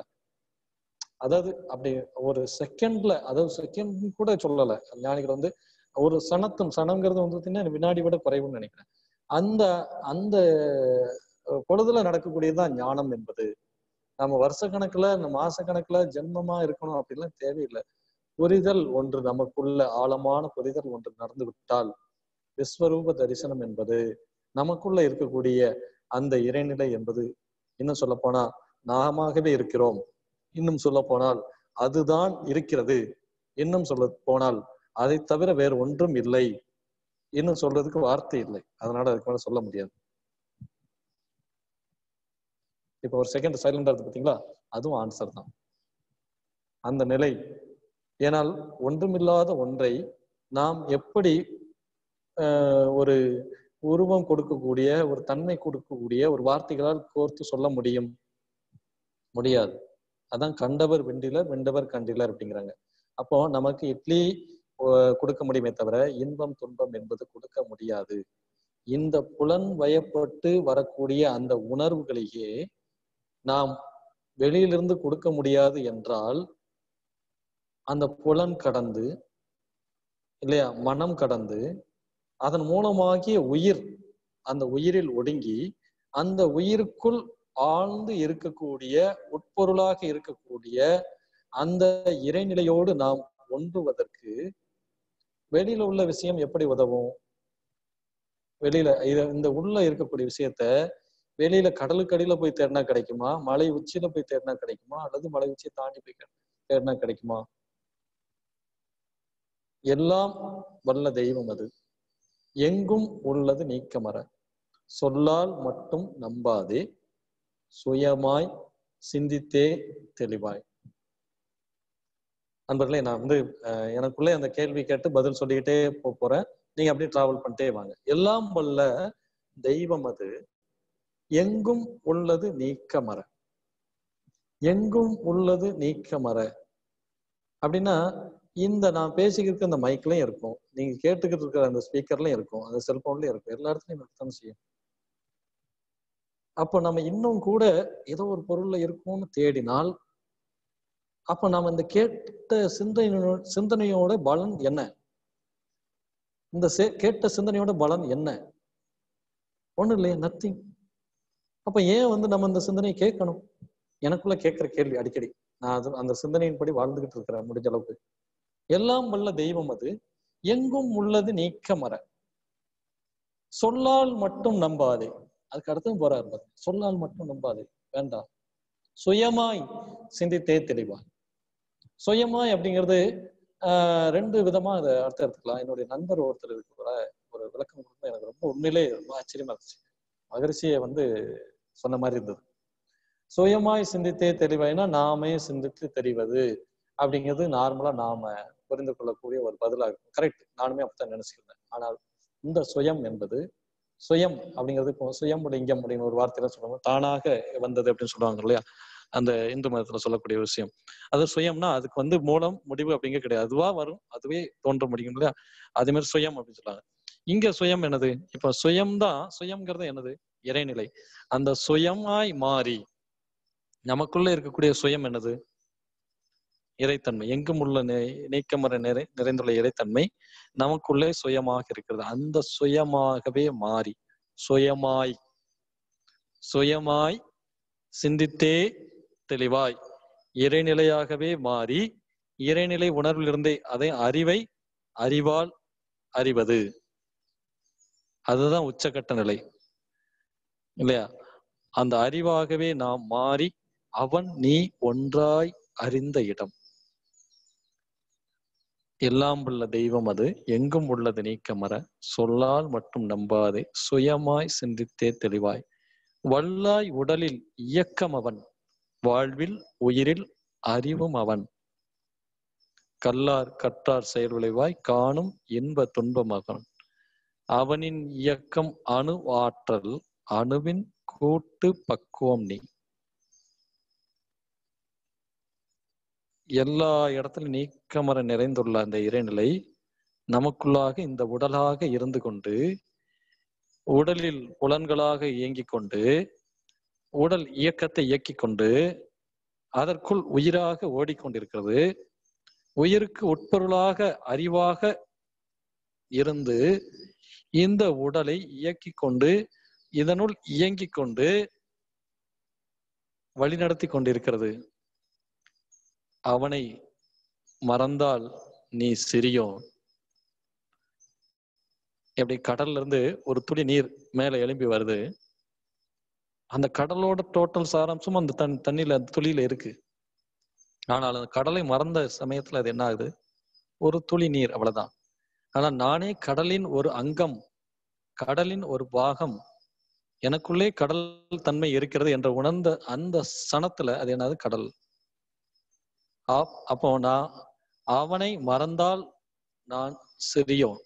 அதாவது அப்படி ஒரு செகண்ட்ல அதாவது செகண்ட் கூட சொல்லல ஞானிகள் வந்து ஒரு சனத்தம் சனங்கிறது வந்து பார்த்தீங்கன்னா வினாடி விட குறைவுன்னு நினைக்கிறேன் அந்த அந்த அஹ், பொழுதுல நடக்கக்கூடியதுதான் ஞானம் என்பது நம்ம வருஷ கணக்குல இந்த மாச கணக்குல ஜென்மமா இருக்கணும் அப்படின்லாம் தேவையில்லை புரிதல் ஒன்று நமக்குள்ள ஆழமான புரிதல் ஒன்று நடந்து விட்டால் விஸ்வரூப தரிசனம் என்பது நமக்குள்ள இருக்கக்கூடிய அந்த இறைநிலை என்பது இன்னும் சொல்ல போனா நாமாகவே இருக்கிறோம் இன்னும் சொல்ல போனால் அதுதான் இருக்கிறது இன்னும் சொல்ல போனால் அதை தவிர வேறு ஒன்றும் இல்லை இன்னும் சொல்றதுக்கு வார்த்தை இல்லை அதனால அதுக்கு மேல சொல்ல முடியாது இப்ப ஒரு செகண்ட் சைலண்டா இருக்கு பாத்தீங்களா அதுவும் ஆன்சர் தான் அந்த நிலை ஏனால் ஒன்றுமில்லாத ஒன்றை நாம் எப்படி ஆஹ், ஒரு உருவம் கொடுக்கக்கூடிய ஒரு தன்மை கொடுக்கக்கூடிய ஒரு வார்த்தைகளால் கோர்த்து சொல்ல முடியும் முடியாது அதான் கண்டவர் வெண்டிலர் வெண்டவர் கண்டிலர் அப்படிங்கிறாங்க அப்போ நமக்கு இட்லி ஆஹ், கொடுக்க முடியுமே தவிர இன்பம் துன்பம் என்பது கொடுக்க முடியாது இந்த புலன் வயப்பட்டு வரக்கூடிய அந்த உணர்வுகளையே நாம் வெளியிலிருந்து கொடுக்க முடியாது என்றால் அந்த புலன் கடந்து இல்லையா மனம் கடந்து அதன் மூலமாகிய உயிர் அந்த உயிரில் ஒடுங்கி அந்த உயிருக்குள் ஆழ்ந்து இருக்கக்கூடிய உட்பொருளாக இருக்கக்கூடிய அந்த இறைநிலையோடு நாம் ஒன்றுவதற்கு வெளியில உள்ள விஷயம் எப்படி உதவும் வெளியில இது இந்த உள்ள இருக்கக்கூடிய விஷயத்த வெளியில கடலுக்கு அடியில போய் தேடினா கிடைக்குமா மலை உச்சியில போய் தேடினா கிடைக்குமா அல்லது மலை உச்சியை தாண்டி போய் கே- தேடினா கிடைக்குமா எல்லாம் வல்ல தெய்வம் அது எங்கும் உள்ளது நீக்கமர சொல்லால் மட்டும் நம்பாதே சுயமாய் சிந்தித்தே தெளிவாய் நண்பர்களே நான் வந்து அஹ், எனக்குள்ளே அந்த கேள்வி கேட்டு பதில் சொல்லிக்கிட்டே போக போறேன் நீங்க அப்படியே டிராவல் பண்ணிட்டே வாங்க எல்லாம் வல்ல தெய்வம் அது எங்கும் உள்ளது நீக்கமர எங்கும் உள்ளது நீக்கமர அப்படின்னா இந்த நான் பேசிக்கிட்டு இருக்க அந்த மைக்லயும் இருக்கும் நீங்க கேட்டுக்கிட்டு இருக்கிற அந்த ஸ்பீக்கர்லயும் இருக்கும் அந்த செல்போன்லயும் இருக்கும் எல்லா இடத்துலயும் இருக்கத்தான் செய்யும் அப்போ நம்ம இன்னும் கூட ஏதோ ஒரு பொருள்ல இருக்கும்னு தேடினால் அப்ப நாம இந்த கேட்ட சிந்தனையோ சிந்தனையோட பலன் என்ன இந்த சே- கேட்ட சிந்தனையோட பலன் என்ன ஒண்ணும் இல்லையே நத்திங் அப்ப ஏன் வந்து நம்ம இந்த சிந்தனையை கேட்கணும் எனக்குள்ள கேட்கிற கேள்வி அடிக்கடி நான் அது அந்த சிந்தனையின்படி வாழ்ந்துகிட்டு இருக்கிறேன் முடிஞ்ச அளவுக்கு எல்லாம் வல்ல தெய்வம் அது எங்கும் உள்ளது நீக்க மர சொல்லால் மட்டும் நம்பாதே அதுக்கு அடுத்தும் போறாரு பாருங்க. சொல்லால் மட்டும் நம்பாதே வேண்டாம் சுயமாய் சிந்தித்தே தெளிவாய் சுயமாய் அப்படிங்கிறது ஆஹ் ரெண்டு விதமா அதை அர்த்தம் எடுத்துக்கலாம் என்னுடைய நண்பர் ஒருத்தர் இதுக்கு கூட ஒரு விளக்கம் கொடுத்தா எனக்கு ரொம்ப உண்மையிலே ரொம்ப ஆச்சரியமா இருந்துச்சு மகரிஷியை வந்து சொன்ன மாதிரி இருந்தது சுயமாய் சிந்தித்தே தெளிவாய்னா நாமே சிந்தித்து தெரிவது அப்படிங்கிறது நார்மலா நாம புரிந்து கொள்ளக்கூடிய ஒரு பதிலாக இருக்கும் கரெக்ட் நானுமே அப்படித்தான் நினைச்சுக்கிறேன் ஆனால் இந்த சுயம் என்பது சுயம் அப்படிங்கிறது இப்போ சுயம் லிங்கம் அப்படின்னு ஒரு வார்த்தையில சொல்லுவாங்க தானாக வந்தது அப்படின்னு சொல்லுவாங்க இல்லையா அந்த இந்து மதத்துல சொல்லக்கூடிய விஷயம் அது சுயம்னா அதுக்கு வந்து மூலம் முடிவு அப்படிங்க கிடையாது அதுவா வரும் அதுவே தோன்ற முடியும் இல்லையா அதே மாதிரி சுயம் அப்படின்னு சொல்லுவாங்க இங்க சுயம் என்னது இப்ப சுயம் தான் சுயம்ங்கிறது என்னது இறைநிலை அந்த சுயமாய் மாறி நமக்குள்ள இருக்கக்கூடிய சுயம் என்னது இறைத்தன்மை எங்கும் உள்ள நி- நீக்கமர நிறை நிறைந்துள்ள இறைத்தன்மை நமக்குள்ளே சுயமாக இருக்கிறது அந்த சுயமாகவே மாறி சுயமாய் சுயமாய் சிந்தித்தே தெளிவாய் இறைநிலையாகவே மாறி இறைநிலை உணர்விலிருந்தே அதை அறிவை அறிவால் அறிவது அதுதான் உச்சக்கட்ட நிலை இல்லையா அந்த அறிவாகவே நாம் மாறி அவன் நீ ஒன்றாய் அறிந்த இடம் எல்லாம் உள்ள தெய்வம் அது எங்கும் உள்ளது நீக்கமர சொல்லால் மட்டும் நம்பாதே சுயமாய் சிந்தித்தே தெளிவாய் வல்லாய் உடலில் இயக்கம் அவன் வாழ்வில் உயிரில் அறிவும் அவன் கல்லார் கற்றார் செயல் விளைவாய் காணும் இன்ப துன்பம் அவன் அவனின் இயக்கம் அணு ஆற்றல் அணுவின் கூட்டு பக்குவம் நீ எல்லா இடத்திலும் நீக்கமர நிறைந்துள்ள அந்த இறைநிலை நமக்குள்ளாக இந்த உடலாக இருந்து கொண்டு உடலில் புலன்களாக இயங்கிக் கொண்டு உடல் இயக்கத்தை இயக்கிக் கொண்டு அதற்குள் உயிராக ஓடிக்கொண்டிருக்கிறது உயிருக்கு உட்பொருளாக அறிவாக இருந்து இந்த உடலை இயக்கிக் கொண்டு இதனுள் இயங்கிக் கொண்டு வழிநடத்தி கொண்டிருக்கிறது அவனை மறந்தால் நீ சிறியோன் எப்படி கடல்ல இருந்து ஒரு துளி நீர் மேல எழும்பி வருது அந்த கடலோட டோட்டல் சாராம்சமும் அந்த தன் தண்ணியில அந்த துளியில இருக்கு ஆனால் அந்த கடலை மறந்த சமயத்துல அது என்ன ஆகுது ஒரு துளி நீர் அவ்வளவுதான் ஆனா நானே கடலின் ஒரு அங்கம் கடலின் ஒரு பாகம் எனக்குள்ளே கடல் தன்மை இருக்கிறது என்ற உணர்ந்த அந்த சனத்துல அது என்னது கடல் ஆப்- அப்போ நான் அவனை மறந்தால் நான் சிறியோன்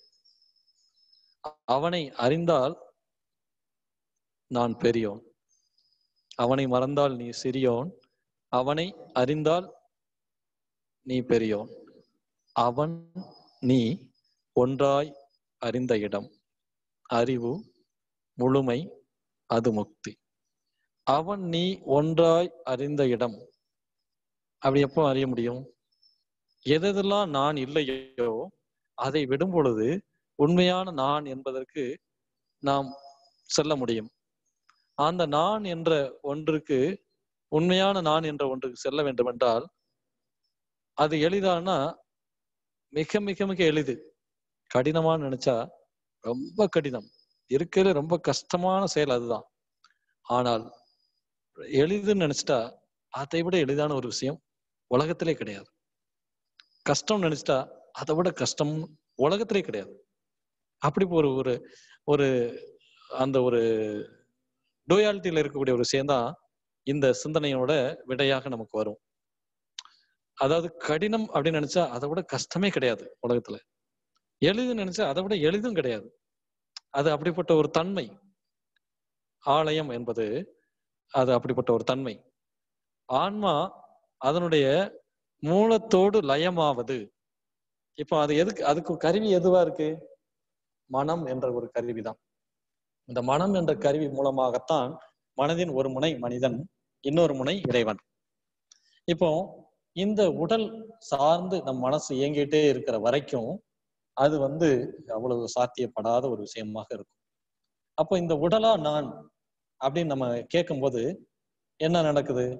அவனை அறிந்தால் நான் பெரியோன் அவனை மறந்தால் நீ சிறியோன் அவனை அறிந்தால் நீ பெரியோன் அவன் நீ ஒன்றாய் அறிந்த இடம் அறிவு முழுமை அது முக்தி அவன் நீ ஒன்றாய் அறிந்த இடம் அப்படி எப்போ அறிய முடியும் எதெல்லாம் நான் இல்லையோ அதை விடும் பொழுது உண்மையான நான் என்பதற்கு நாம் செல்ல முடியும் அந்த நான் என்ற ஒன்றுக்கு உண்மையான நான் என்ற ஒன்றுக்கு செல்ல வேண்டும் என்றால் அது எளிதானா மிக மிக மிக எளிது கடினமான்னு நினைச்சா ரொம்ப கடினம் இருக்கிற ரொம்ப கஷ்டமான செயல் அதுதான் ஆனால் எளிதுன்னு நினைச்சிட்டா அதை விட எளிதான ஒரு விஷயம் உலகத்திலே கிடையாது கஷ்டம் நினைச்சிட்டா அதை விட கஷ்டம் உலகத்திலே கிடையாது அப்படி ஒரு ஒரு ஒரு அந்த ஒரு டூயாலிட்டியில இருக்கக்கூடிய ஒரு விஷயம்தான் இந்த சிந்தனையோட விடையாக நமக்கு வரும் அதாவது கடினம் அப்படின்னு நினைச்சா அதை விட கஷ்டமே கிடையாது உலகத்துல எளிது நினைச்சா அதை விட எளிதும் கிடையாது அது அப்படிப்பட்ட ஒரு தன்மை ஆலயம் என்பது அது அப்படிப்பட்ட ஒரு தன்மை ஆன்மா அதனுடைய மூலத்தோடு லயமாவது இப்போ அது எதுக்கு அதுக்கு கருவி எதுவா இருக்கு மனம் என்ற ஒரு கருவிதான் இந்த மனம் என்ற கருவி மூலமாகத்தான் மனதின் ஒரு முனை மனிதன் இன்னொரு முனை இறைவன் இப்போ இந்த உடல் சார்ந்து நம் மனசு இயங்கிட்டே இருக்கிற வரைக்கும் அது வந்து அவ்வளவு சாத்தியப்படாத ஒரு விஷயமாக இருக்கும் அப்போ இந்த உடலா நான் அப்படின்னு நம்ம கேட்கும்போது என்ன நடக்குது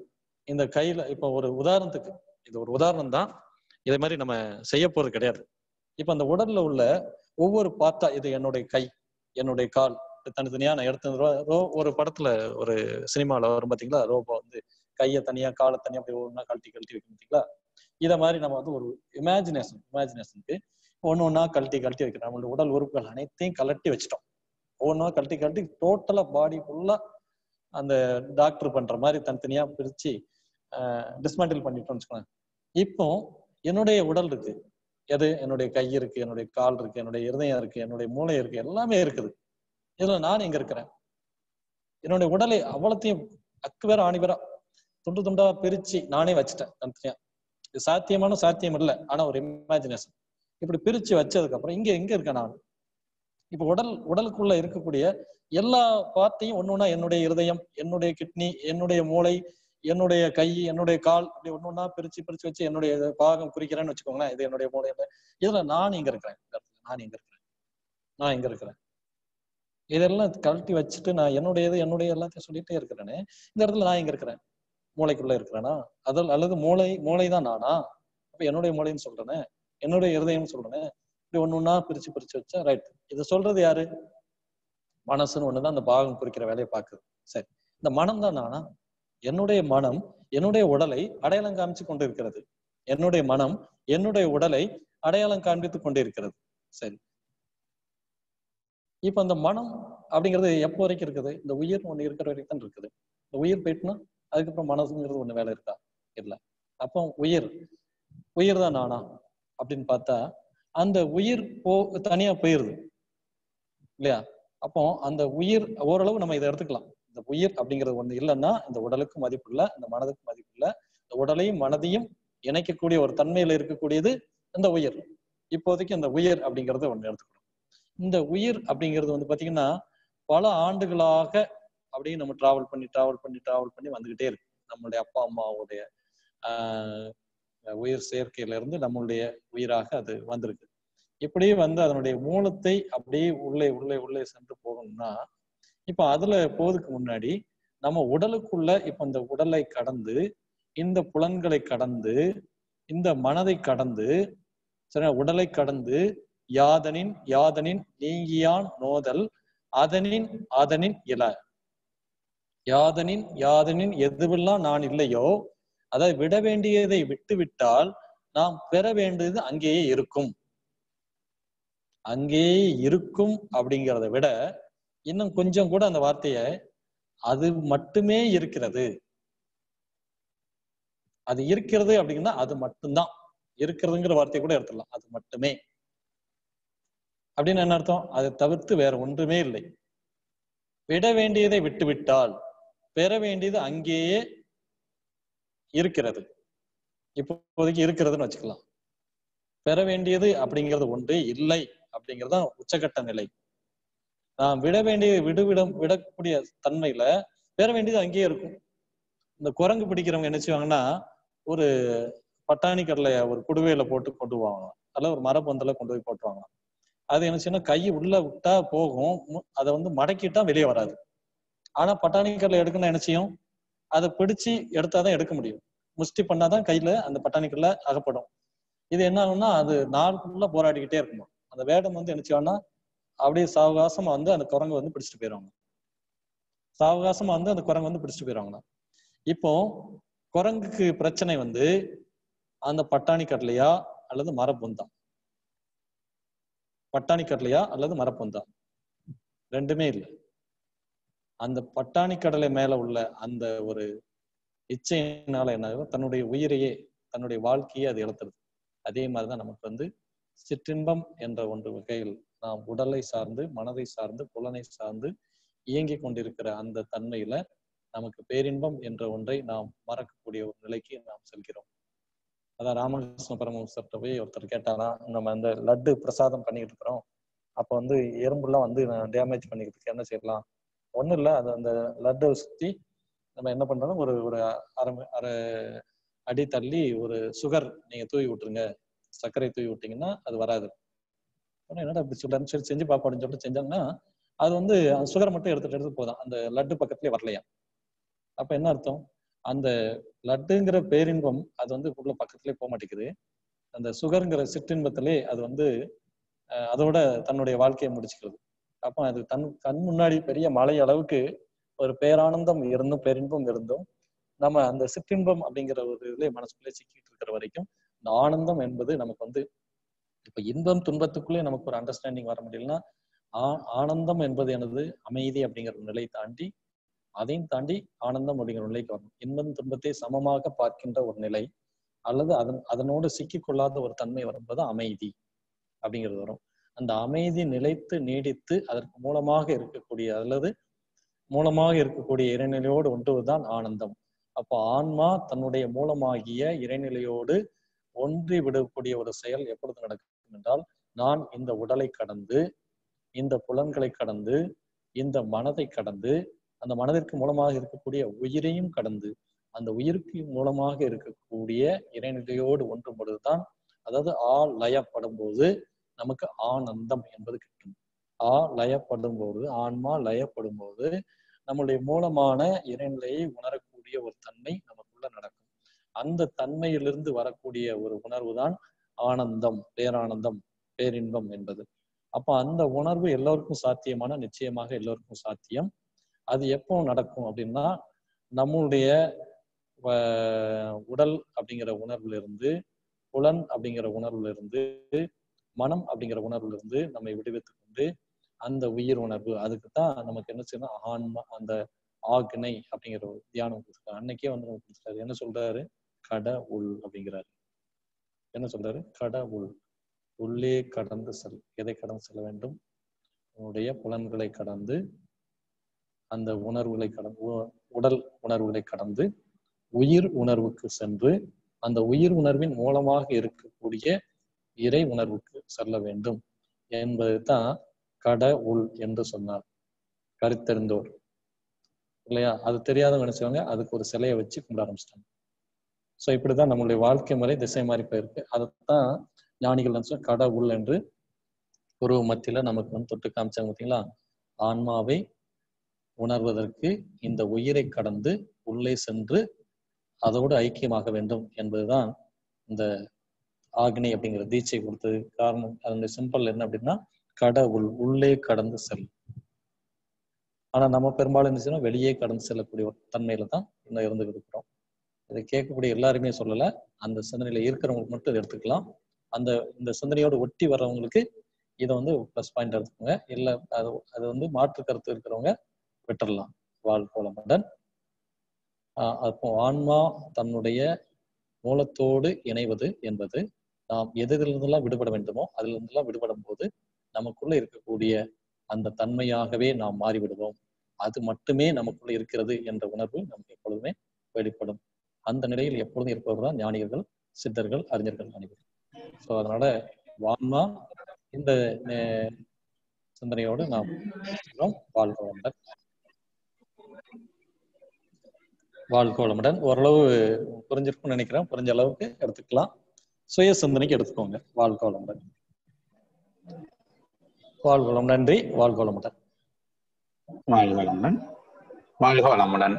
இந்த கையில இப்ப ஒரு உதாரணத்துக்கு இது ஒரு உதாரணம் தான் இதே மாதிரி நம்ம செய்ய போறது கிடையாது இப்ப அந்த உடல்ல உள்ள ஒவ்வொரு பார்த்தா இது என்னுடைய கை என்னுடைய கால் தனித்தனியா நான் எடுத்து ரோ- ரோ ஒரு படத்துல ஒரு சினிமால வரும் பாத்தீங்களா ரோபோ வந்து கையை தனியா காலை தனியா அப்படி ஒண்ணா கழட்டி கழட்டி வைக்கும் பாத்தீங்களா இத மாதிரி நம்ம வந்து ஒரு இமேஜினேஷன் இமேஜினேஷனுக்கு ஒண்ணு ஒண்ணா கழட்டி கழட்டி வைக்கிறோம் நம்மளோட உடல் உறுப்புகள் அனைத்தையும் கழட்டி வச்சிட்டோம் ஒவ்வொன்றா கழட்டி கழட்டி டோட்டலா பாடி ஃபுல்லா அந்த டாக்டர் பண்ற மாதிரி தனித்தனியா பிரிச்சு டிஸ்மேண்டில் பண்ணிட்டோம்னு வச்சுக்கோங்க இப்போ என்னுடைய உடல் இருக்கு எது என்னுடைய கை இருக்கு என்னுடைய கால் இருக்கு என்னுடைய இருதயம் இருக்கு என்னுடைய மூளை இருக்கு எல்லாமே இருக்குது இதுல நான் எங்க இருக்கிறேன் என்னுடைய உடலை அவ்வளத்தையும் அக்கு வேற ஆணி வேற துண்டு துண்டா பிரிச்சு நானே வச்சுட்டேன் தனித்தனியா இது சாத்தியமான சாத்தியம் இல்லை ஆனா ஒரு இமேஜினேஷன் இப்படி பிரிச்சு வச்சதுக்கு அப்புறம் இங்க எங்க இருக்கேன் நான் இப்ப உடல் உடலுக்குள்ள இருக்கக்கூடிய எல்லா பார்ட்டையும் ஒன்னொன்னா என்னுடைய இருதயம் என்னுடைய கிட்னி என்னுடைய மூளை என்னுடைய கை என்னுடைய கால் அப்படி ஒன்னொன்னா பிரிச்சு பிரிச்சு வச்சு என்னுடைய பாகம் குறிக்கிறேன்னு வச்சுக்கோங்களேன் இது என்னுடைய மூளை இதுல நான் இங்க இருக்கிறேன் இந்த இடத்துல நான் இங்க இருக்கிறேன் நான் இங்க இருக்கிறேன் இதெல்லாம் கழட்டி வச்சுட்டு நான் என்னுடையது என்னுடைய எல்லாத்தையும் சொல்லிட்டே இருக்கிறேனே இந்த இடத்துல நான் இங்க இருக்கிறேன் மூளைக்குள்ள இருக்கிறேனா அதில் அல்லது மூளை மூளை தான் நானா அப்ப என்னுடைய மூளைன்னு சொல்றேனே என்னுடைய இருதயம் சொல்றேனே இப்படி ஒண்ணு ஒண்ணா பிரிச்சு பிரிச்சு வச்சா ரைட் இது சொல்றது யாரு மனசுன்னு ஒண்ணுதான் அந்த பாகம் குறிக்கிற வேலையை பாக்குது சரி இந்த மனம் தான் நானா என்னுடைய மனம் என்னுடைய உடலை அடையாளம் காமிச்சு கொண்டு இருக்கிறது என்னுடைய மனம் என்னுடைய உடலை அடையாளம் காண்பித்து கொண்டு இருக்கிறது சரி இப்ப அந்த மனம் அப்படிங்கிறது எப்போ வரைக்கும் இருக்குது இந்த உயிர் ஒண்ணு இருக்கிற வரைக்கும் தான் இருக்குது இந்த உயிர் போயிட்டுனா அதுக்கப்புறம் மனசுங்கிறது ஒண்ணு வேலை இருக்கா இல்ல அப்போ உயிர் உயிர் தான் நானா அப்படின்னு பார்த்தா அந்த உயிர் போ தனியா போயிருது இல்லையா அப்போ அந்த உயிர் ஓரளவு நம்ம இதை எடுத்துக்கலாம் இந்த உயிர் அப்படிங்கிறது ஒண்ணு இல்லைன்னா இந்த உடலுக்கு மதிப்பு இல்லை இந்த மனதுக்கு மதிப்பு இல்லை இந்த உடலையும் மனதையும் இணைக்கக்கூடிய ஒரு தன்மையில இருக்கக்கூடியது இந்த உயிர் இப்போதைக்கு இந்த உயிர் அப்படிங்கறது ஒண்ணு எடுத்துக்கணும் இந்த உயிர் அப்படிங்கிறது வந்து பாத்தீங்கன்னா பல ஆண்டுகளாக அப்படியே நம்ம டிராவல் பண்ணி டிராவல் பண்ணி டிராவல் பண்ணி வந்துகிட்டே இருக்கு நம்மளுடைய அப்பா அம்மாவுடைய ஆஹ் உயிர் சேர்க்கையில இருந்து நம்மளுடைய உயிராக அது வந்திருக்கு இப்படியே வந்து அதனுடைய மூலத்தை அப்படியே உள்ளே உள்ளே உள்ளே சென்று போகணும்னா இப்ப அதுல போறதுக்கு முன்னாடி நம்ம உடலுக்குள்ள இப்ப இந்த உடலை கடந்து இந்த புலன்களை கடந்து இந்த மனதை கடந்து சரி உடலை கடந்து யாதனின் யாதனின் நீங்கியான் நோதல் அதனின் அதனின் இல யாதனின் யாதனின் எதுவெல்லாம் நான் இல்லையோ அதை விட வேண்டியதை விட்டு விட்டால் நாம் பெற வேண்டியது அங்கேயே இருக்கும் அங்கேயே இருக்கும் அப்படிங்கிறத விட இன்னும் கொஞ்சம் கூட அந்த வார்த்தைய அது மட்டுமே இருக்கிறது அது இருக்கிறது அப்படின்னா அது மட்டும்தான் இருக்கிறதுங்கிற வார்த்தையை கூட எடுத்துடலாம் அது மட்டுமே அப்படின்னு என்ன அர்த்தம் அதை தவிர்த்து வேற ஒன்றுமே இல்லை விட வேண்டியதை விட்டு விட்டால் பெற வேண்டியது அங்கேயே இருக்கிறது இப்போதைக்கு இருக்கிறதுன்னு வச்சுக்கலாம் பெற வேண்டியது அப்படிங்கிறது ஒன்று இல்லை அப்படிங்கிறது தான் உச்சகட்ட நிலை நாம் விட வேண்டிய விடுவிடம் விடக்கூடிய தன்மையில பெற வேண்டியது அங்கேயே இருக்கும் இந்த குரங்கு பிடிக்கிறவங்க என்ன செய்வாங்கன்னா ஒரு பட்டாணி கடலைய ஒரு குடுவையில போட்டு கொண்டு போவாங்க அதில் ஒரு மரப்பந்தல கொண்டு போய் போட்டுருவாங்க அது என்ன செய்யணும் கை உள்ள விட்டா போகும் மு- அதை வந்து மடக்கிட்டா வெளியே வராது ஆனா பட்டாணி கடலை எடுக்கணும் என்ன செய்யும் அதை பிடிச்சு எடுத்தாதான் எடுக்க முடியும் முஷ்டி பண்ணாதான் கையில அந்த பட்டாணி கடலை அகப்படும் இது என்ன ஆகும்னா அது நாள் ஃபுல்லா போராடிக்கிட்டே இருக்குமா அந்த வேடம் வந்து என்ன செய்வாங்கன்னா அப்படியே சாவகாசமா வந்து அந்த குரங்கு வந்து பிடிச்சிட்டு போயிடுவாங்க சாவகாசமா வந்து அந்த குரங்கு வந்து பிடிச்சிட்டு போயிடுவாங்களாம் இப்போ குரங்குக்கு பிரச்சனை வந்து அந்த பட்டாணி கடலையா அல்லது மரப்பொந்தா பட்டாணி கடலையா அல்லது மரப்பொந்தா ரெண்டுமே இல்லை அந்த பட்டாணி கடலை மேல உள்ள அந்த ஒரு இச்சையினால என்ன ஆகும்? தன்னுடைய உயிரையே தன்னுடைய வாழ்க்கையே அது இழத்துறது அதே மாதிரிதான் நமக்கு வந்து சிற்றின்பம் என்ற ஒன்று வகையில் நாம் உடலை சார்ந்து மனதை சார்ந்து புலனை சார்ந்து இயங்கிக் கொண்டிருக்கிற அந்த தன்மையில நமக்கு பேரின்பம் என்ற ஒன்றை நாம் மறக்கக்கூடிய ஒரு நிலைக்கு நாம் செல்கிறோம் அதான் ராமகிருஷ்ண பரமஹம்சர்கிட்ட போய் ஒருத்தர் கேட்டாரா நம்ம இந்த லட்டு பிரசாதம் பண்ணிக்கிட்டு இருக்கிறோம் அப்ப வந்து எறும்புலாம் வந்து டேமேஜ் பண்ணிக்கிறதுக்கு என்ன செய்யலாம் ஒண்ணும் இல்ல அது அந்த லட்டை சுத்தி நம்ம என்ன பண்றோம் ஒரு ஒரு அரை மி- அரை அடி தள்ளி ஒரு சுகர் நீங்க தூவி விட்டுருங்க சர்க்கரை தூவி விட்டீங்கன்னா அது வராது உடனே என்னடா இப்படி சொல்றாருன்னு சரி செஞ்சு பார்ப்போம் அப்படின்னு சொல்லிட்டு செஞ்சாங்கன்னா அது வந்து அந்த சுகரை மட்டும் எடுத்துட்டு எடுத்து போதும் அந்த லட்டு பக்கத்துலயே வரலையா அப்ப என்ன அர்த்தம் அந்த லட்டுங்கிற பேரின்பம் அது வந்து உள்ள பக்கத்துலேயே போக மாட்டேங்குது அந்த சுகருங்கிற சிற்றின்பத்திலே அது வந்து அஹ், அதோட தன்னுடைய வாழ்க்கையை முடிச்சுக்கிறது அப்போ அது தன் கண் முன்னாடி பெரிய மலை அளவுக்கு ஒரு பேரானந்தம் இருந்தும் பேரின்பம் இருந்தும் நம்ம அந்த சிற்றின்பம் அப்படிங்கிற ஒரு இதுல மனசுக்குள்ளே சிக்கிட்டு இருக்கிற வரைக்கும் இந்த ஆனந்தம் என்பது நமக்கு வந்து இப்ப இன்பம் துன்பத்துக்குள்ளே நமக்கு ஒரு அண்டர்ஸ்டாண்டிங் வர முடியலன்னா ஆ- ஆனந்தம் என்பது எனது அமைதி அப்படிங்கிற ஒரு நிலை தாண்டி அதையும் தாண்டி ஆனந்தம் அப்படிங்கிற ஒரு நிலைக்கு வரணும் இன்பம் துன்பத்தை சமமாக பார்க்கின்ற ஒரு நிலை அல்லது அதன் அதனோடு சிக்கிக்கொள்ளாத ஒரு தன்மை வரும்போது அமைதி அப்படிங்கிறது வரும் அந்த அமைதி நிலைத்து நீடித்து அதற்கு மூலமாக இருக்கக்கூடிய அல்லது மூலமாக இருக்கக்கூடிய இறைநிலையோடு ஒன்றுவதுதான் ஆனந்தம் அப்போ ஆன்மா தன்னுடைய மூலமாகிய இறைநிலையோடு ஒன்றி விடக்கூடிய ஒரு செயல் எப்பொழுது நடக்கும் என்றால் நான் இந்த உடலை கடந்து இந்த புலன்களை கடந்து இந்த மனதை கடந்து அந்த மனதிற்கு மூலமாக இருக்கக்கூடிய உயிரையும் கடந்து அந்த உயிருக்கு மூலமாக இருக்கக்கூடிய இறைநிலையோடு ஒன்றும் பொழுதுதான் அதாவது ஆ லயப்படும் போது நமக்கு ஆனந்தம் என்பது கிட்டும் ஆ லயப்படும் போது ஆன்மா லயப்படும் போது நம்முடைய மூலமான இறைநிலையை உணரக்கூடிய ஒரு தன்மை நமக்குள்ள நடக்கும் அந்த தன்மையிலிருந்து வரக்கூடிய ஒரு உணர்வு தான் ஆனந்தம் பேரானந்தம் பேரின்பம் என்பது அப்ப அந்த உணர்வு எல்லோருக்கும் சாத்தியமான நிச்சயமாக எல்லோருக்கும் சாத்தியம் அது எப்போ நடக்கும் அப்படின்னா நம்முடைய வ- உடல் அப்படிங்கிற உணர்வுல இருந்து புலன் அப்படிங்கிற உணர்வுல இருந்து மனம் அப்படிங்கிற உணர்வுல இருந்து நம்மை விடுவித்து கொண்டு அந்த உயிர் உணர்வு அதுக்கு தான் நமக்கு என்ன செய்யணும் ஆன்மா அந்த ஆக்னை அப்படிங்கிற ஒரு தியானம் கொடுத்துருக்காரு அன்னைக்கே வந்து நமக்கு கொடுத்துருக்காரு என்ன சொல்றாரு கட உள் அப்படிங்கிறாரு என்ன சொல்றாரு கட உள் உள்ளே கடந்து செல் எதை கடந்து செல்ல வேண்டும் உன்னுடைய புலன்களை கடந்து அந்த உணர்வுகளை கடந்து உ- உடல் உணர்வுகளை கடந்து உயிர் உணர்வுக்கு சென்று அந்த உயிர் உணர்வின் மூலமாக இருக்கக்கூடிய இறை உணர்வுக்கு செல்ல வேண்டும் என்பது தான் கட உள் என்று சொன்னார் கருத்தெறிந்தோர் இல்லையா அது தெரியாதவங்க நினைச்சவங்க அதுக்கு ஒரு சிலையை வச்சு கும்பிட ஆரம்பிச்சிட்டாங்க ஸோ இப்படிதான் நம்மளுடைய வாழ்க்கை முறை திசை மாறி போயிருக்கு அதைத்தான் ஞானிகள் நினைச்சா கட உள் என்று உருவ மத்தியில நமக்கு வந்து தொட்டு காமிச்சாங்க பார்த்தீங்களா ஆன்மாவை உணர்வதற்கு இந்த உயிரை கடந்து உள்ளே சென்று அதோடு ஐக்கியமாக வேண்டும் என்பதுதான் இந்த ஆக்னி அப்படிங்கிற தீட்சை கொடுத்தது காரணம் அதனுடைய சிம்பிள் என்ன அப்படின்னா கடவுள் உள்ளே கடந்து செல் ஆனா நம்ம பெரும்பாலும் என்ன செய்யணும் வெளியே கடந்து செல்லக்கூடிய ஒரு தன்மையில தான் இன்னும் இருந்துகிட்டு இருக்கிறோம் இதை கேட்கக்கூடிய எல்லாருமே சொல்லல அந்த சிந்தனையில இருக்கிறவங்களுக்கு மட்டும் இதை எடுத்துக்கலாம் அந்த இந்த சிந்தனையோடு ஒட்டி வர்றவங்களுக்கு இதை வந்து ப்ளஸ் பாயிண்ட் எடுத்துக்கோங்க இல்லை அது அது வந்து மாற்று கருத்து இருக்கிறவங்க விட்டுறலாம் வாழ்கோளமுடன் ஆஹ் அப்போ ஆன்மா தன்னுடைய மூலத்தோடு இணைவது என்பது நாம் எதிலிருந்தெல்லாம் விடுபட வேண்டுமோ அதிலிருந்தெல்லாம் விடுபடும் போது நமக்குள்ள இருக்கக்கூடிய அந்த தன்மையாகவே நாம் மாறிவிடுவோம் அது மட்டுமே நமக்குள்ள இருக்கிறது என்ற உணர்வு நமக்கு எப்பொழுதுமே வெளிப்படும் அந்த நிலையில் எப்பொழுதும் இருப்பவர்கள் தான் ஞானிகள் சித்தர்கள் அறிஞர்கள் அனைவரும் ஸோ அதனால வான்மா இந்த நே- சிந்தனையோடு நாம் இருக்கிறோம். வாழ்க வளமுடன் வாழ்க வளமுடன் ஓரளவு புரிஞ்சிருக்கும்னு நினைக்கிறேன் புரிஞ்ச அளவுக்கு எடுத்துக்கலாம் சுய சிந்தனைக்கு எடுத்துக்கோங்க வாழ்க வளமுடன் வாழ்க வளம் நன்றி வாழ்க வளமுடன் வாழ்க வளமுடன் வாழ்க வளமுடன்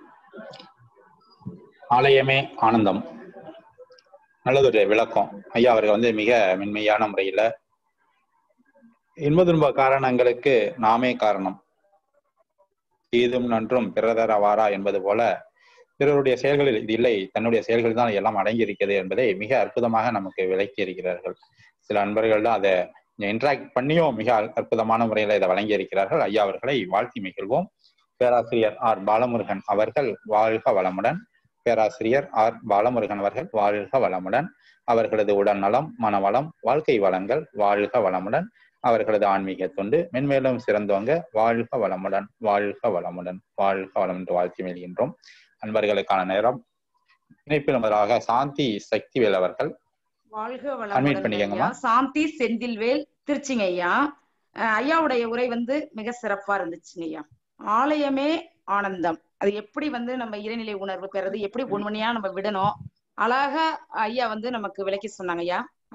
ஆலயமே ஆனந்தம் நல்லதொரு விளக்கம் ஐயா அவர்கள் வந்து மிக மென்மையான முறையில இன்ப துன்ப காரணங்களுக்கு நாமே காரணம் தீதும் நன்றும் பிறதர வாரா என்பது போல பிறருடைய செயல்களில் இது இல்லை தன்னுடைய செயல்களில் தான் எல்லாம் அடங்கி இருக்கிறது என்பதை மிக அற்புதமாக நமக்கு விளக்கி இருக்கிறார்கள் சில அன்பர்கள் தான் அதை இன்ட்ராக்ட் பண்ணியும் மிக அற்புதமான முறையில இதை வழங்கி இருக்கிறார்கள் ஐயா அவர்களை வாழ்த்தி மகிழ்வோம் பேராசிரியர் ஆர் பாலமுருகன் அவர்கள் வாழ்க வளமுடன் பேராசிரியர் ஆர் பாலமுருகன் அவர்கள் வாழ்க வளமுடன் அவர்களது உடல் நலம் மனவளம் வாழ்க்கை வளங்கள் வாழ்க வளமுடன் அவர்களது ஆன்மீக தொண்டு மென்மேலும் சிறந்தவங்க வாழ்க வளமுடன் வாழ்க வளமுடன் வாழ்க வளம் என்று வாழ்த்தி மெல்கின்றோம் அன்பர்களுக்கான நேரம் இணைப்பில் முதலாக சாந்தி சக்திவேல் அவர்கள் வாழ்க Unmute வளமுடன் பண்ணிக்கங்கம்மா. ஐயா சாந்தி செந்தில்வேல் திருச்சிங்க ஐயா அஹ் ஐயாவுடைய உரை வந்து மிக சிறப்பா இருந்துச்சுங்க ஐயா ஆலயமே ஆனந்தம் அது எப்படி வந்து நம்ம இறைநிலை உணர்வு பெறது எப்படி ஒன்மணியா நம்ம விடணும் அழகா ஐயா வந்து நமக்கு விளக்கி சொன்னாங்க ஐயா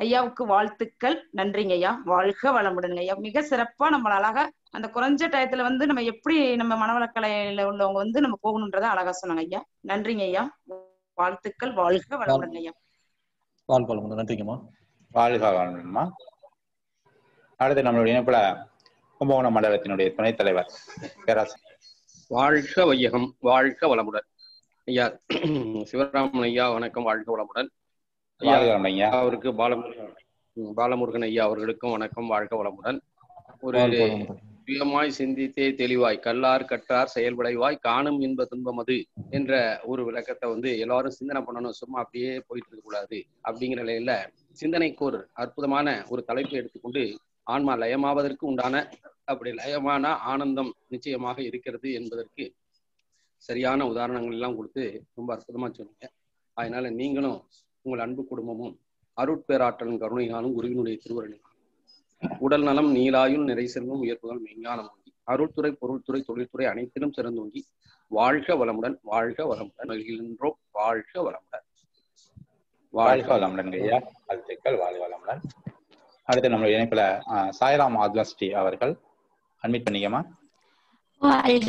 ஐயாவுக்கு வாழ்த்துக்கள் நன்றிங்க ஐயா வாழ்க வளமுடனுங்க ஐயா மிக சிறப்பா நம்ம அழகா அந்த குறைஞ்ச டயத்துல வந்து நம்ம எப்படி நம்ம மனவளக்கலையில உள்ளவங்க வந்து நம்ம போகணுன்றத அழகா சொன்னாங்க ஐயா நன்றிங்க ஐயா வாழ்த்துக்கள் வாழ்க வளமுடன் ஐயா வாழ் வளமுடன் நன்றிங்கம்மா வாழ்க வாழ்மா அடுத்து நம்மளுடைய இணைப்புல கும்பகோணம் மண்டலத்தினுடைய துணைத் தலைவர் பேராசிரியர் வாழ்க வையகம் வாழ்க வளமுடன் ஐயா சிவராமன் ஐயா வணக்கம் வாழ்க வளமுடன் ஐயா வாழ்க வளமுடன் ஐயா அவருக்கு பாலமுருகன் ம், பாலமுருகன் ஐயா அவர்களுக்கும் வணக்கம் வாழ்க வளமுடன் ஒரு வாழ் வளமுடன் சுயமாய் சிந்தித்தே தெளிவாய் கல்லார் கற்றார் செயல்விளைவாய் காணும் இன்ப துன்பம் அது என்ற ஒரு விளக்கத்தை வந்து எல்லாரும் சிந்தனை பண்ணணும் சும்மா அப்படியே போயிட்டு இருக்க கூடாது அப்படிங்கிற நிலையில சிந்தனைக்கு ஒரு அற்புதமான ஒரு தலைப்பை எடுத்துக்கொண்டு ஆன்மா லயமாவதற்கு உண்டான அப்படி லயமான ஆனந்தம் நிச்சயமாக இருக்கிறது என்பதற்கு சரியான உதாரணங்கள் எல்லாம் கொடுத்து ரொம்ப அற்புதமா சொன்னீங்க அதனால நீங்களும் உங்கள் அன்பு குடும்பமும் அருட்பேராற்றலின் கருணையாலும் குருவினுடைய திருவருளினாலும் உடல் நலம் நீலாயுள் நிறை செல்வம் உயர்வுகள் மெஞ்ஞானம் ஓங்கி அருள்துறை பொருள்துறை தொழில்துறை அனைத்திலும் சிறந்தோங்கி வாழ்க வளமுடன் வாழ்க வளமுடன் மகிழ்கின்றோம் வாழ்க வளமுடன் வாழ்க வளமுடன் ஐயா வாழ்த்துக்கள் வாழ்க வளமுடன் அடுத்து நம்மளுடைய இணைப்புல ஆஹ், சாய்ராம் ஆத்வஸ்டி அவர்கள் அட்மிட் பண்ணிக்கமா வாழ்க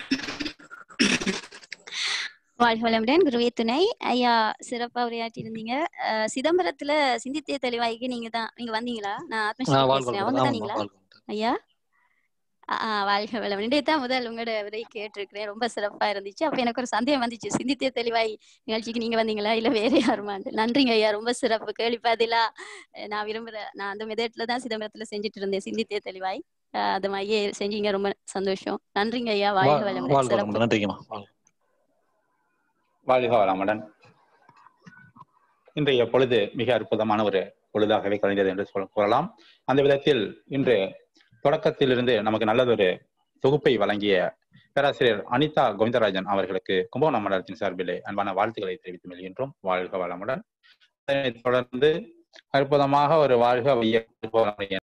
வாழ்க வளமுடன் குருவே துணை ஐயா சிறப்பா உரையாற்றி இருந்தீங்க சிதம்பரத்துல சிந்தித்திய தெளிவாய்க்கு நீங்க தான் நீங்க வந்தீங்களா நான் ஆ, ஆத்மஸ்ரீ வாழ் பேசுறேன் வளமுடன் அவங்க ஆமாம்மா தானீங்களா வாழ் வளமுடன் ஐயா ஆ, ஆ, வாழ்க வளமுடன் இன்றைய தான் முதல் உங்களோட உரை கேட்டிருக்கிறேன் ரொம்ப சிறப்பா இருந்துச்சு அப்ப எனக்கு ஒரு சந்தேகம் வந்துச்சு சிந்தித்திய தெளிவாய் நிகழ்ச்சிக்கு நீங்க வந்தீங்களா இல்ல வேற யாருமாண்டு நன்றிங்க ஐயா ரொம்ப சிறப்பு கேள்வி பதிலா அஹ், நான் விரும்புறேன் நான் அந்த மெதட்ல தான் சிதம்பரத்துல செஞ்சுட்டு இருந்தேன் சிந்தித்திய தெளிவாய் அஹ், அது மாதிரியே செஞ்சீங்க ரொம்ப சந்தோஷம் நன்றிங்க ஐயா வாழ்க வாழ் வளமுடன் வாழ் சிறப்பு வளமுடன் நன்றிங்கம்மா வாழ் வாழ்க வளமுடன் இன்றைய பொழுது மிக அற்புதமான ஒரு பொழுதாகவே கழிந்தது என்று சொல்ல கூறலாம் அந்த விதத்தில் இன்று தொடக்கத்திலிருந்து நமக்கு நல்லதொரு தொகுப்பை வழங்கிய பேராசிரியர் அனிதா கோவிந்தராஜன் அவர்களுக்கு கும்பகோணம் மண்டலத்தின் சார்பிலே அன்பான வாழ்த்துக்களை தெரிவித்து மெல்கின்றோம் வாழ்க வளமுடன் அதனைத் தொடர்ந்து அற்புதமாக ஒரு வாழ்க வைய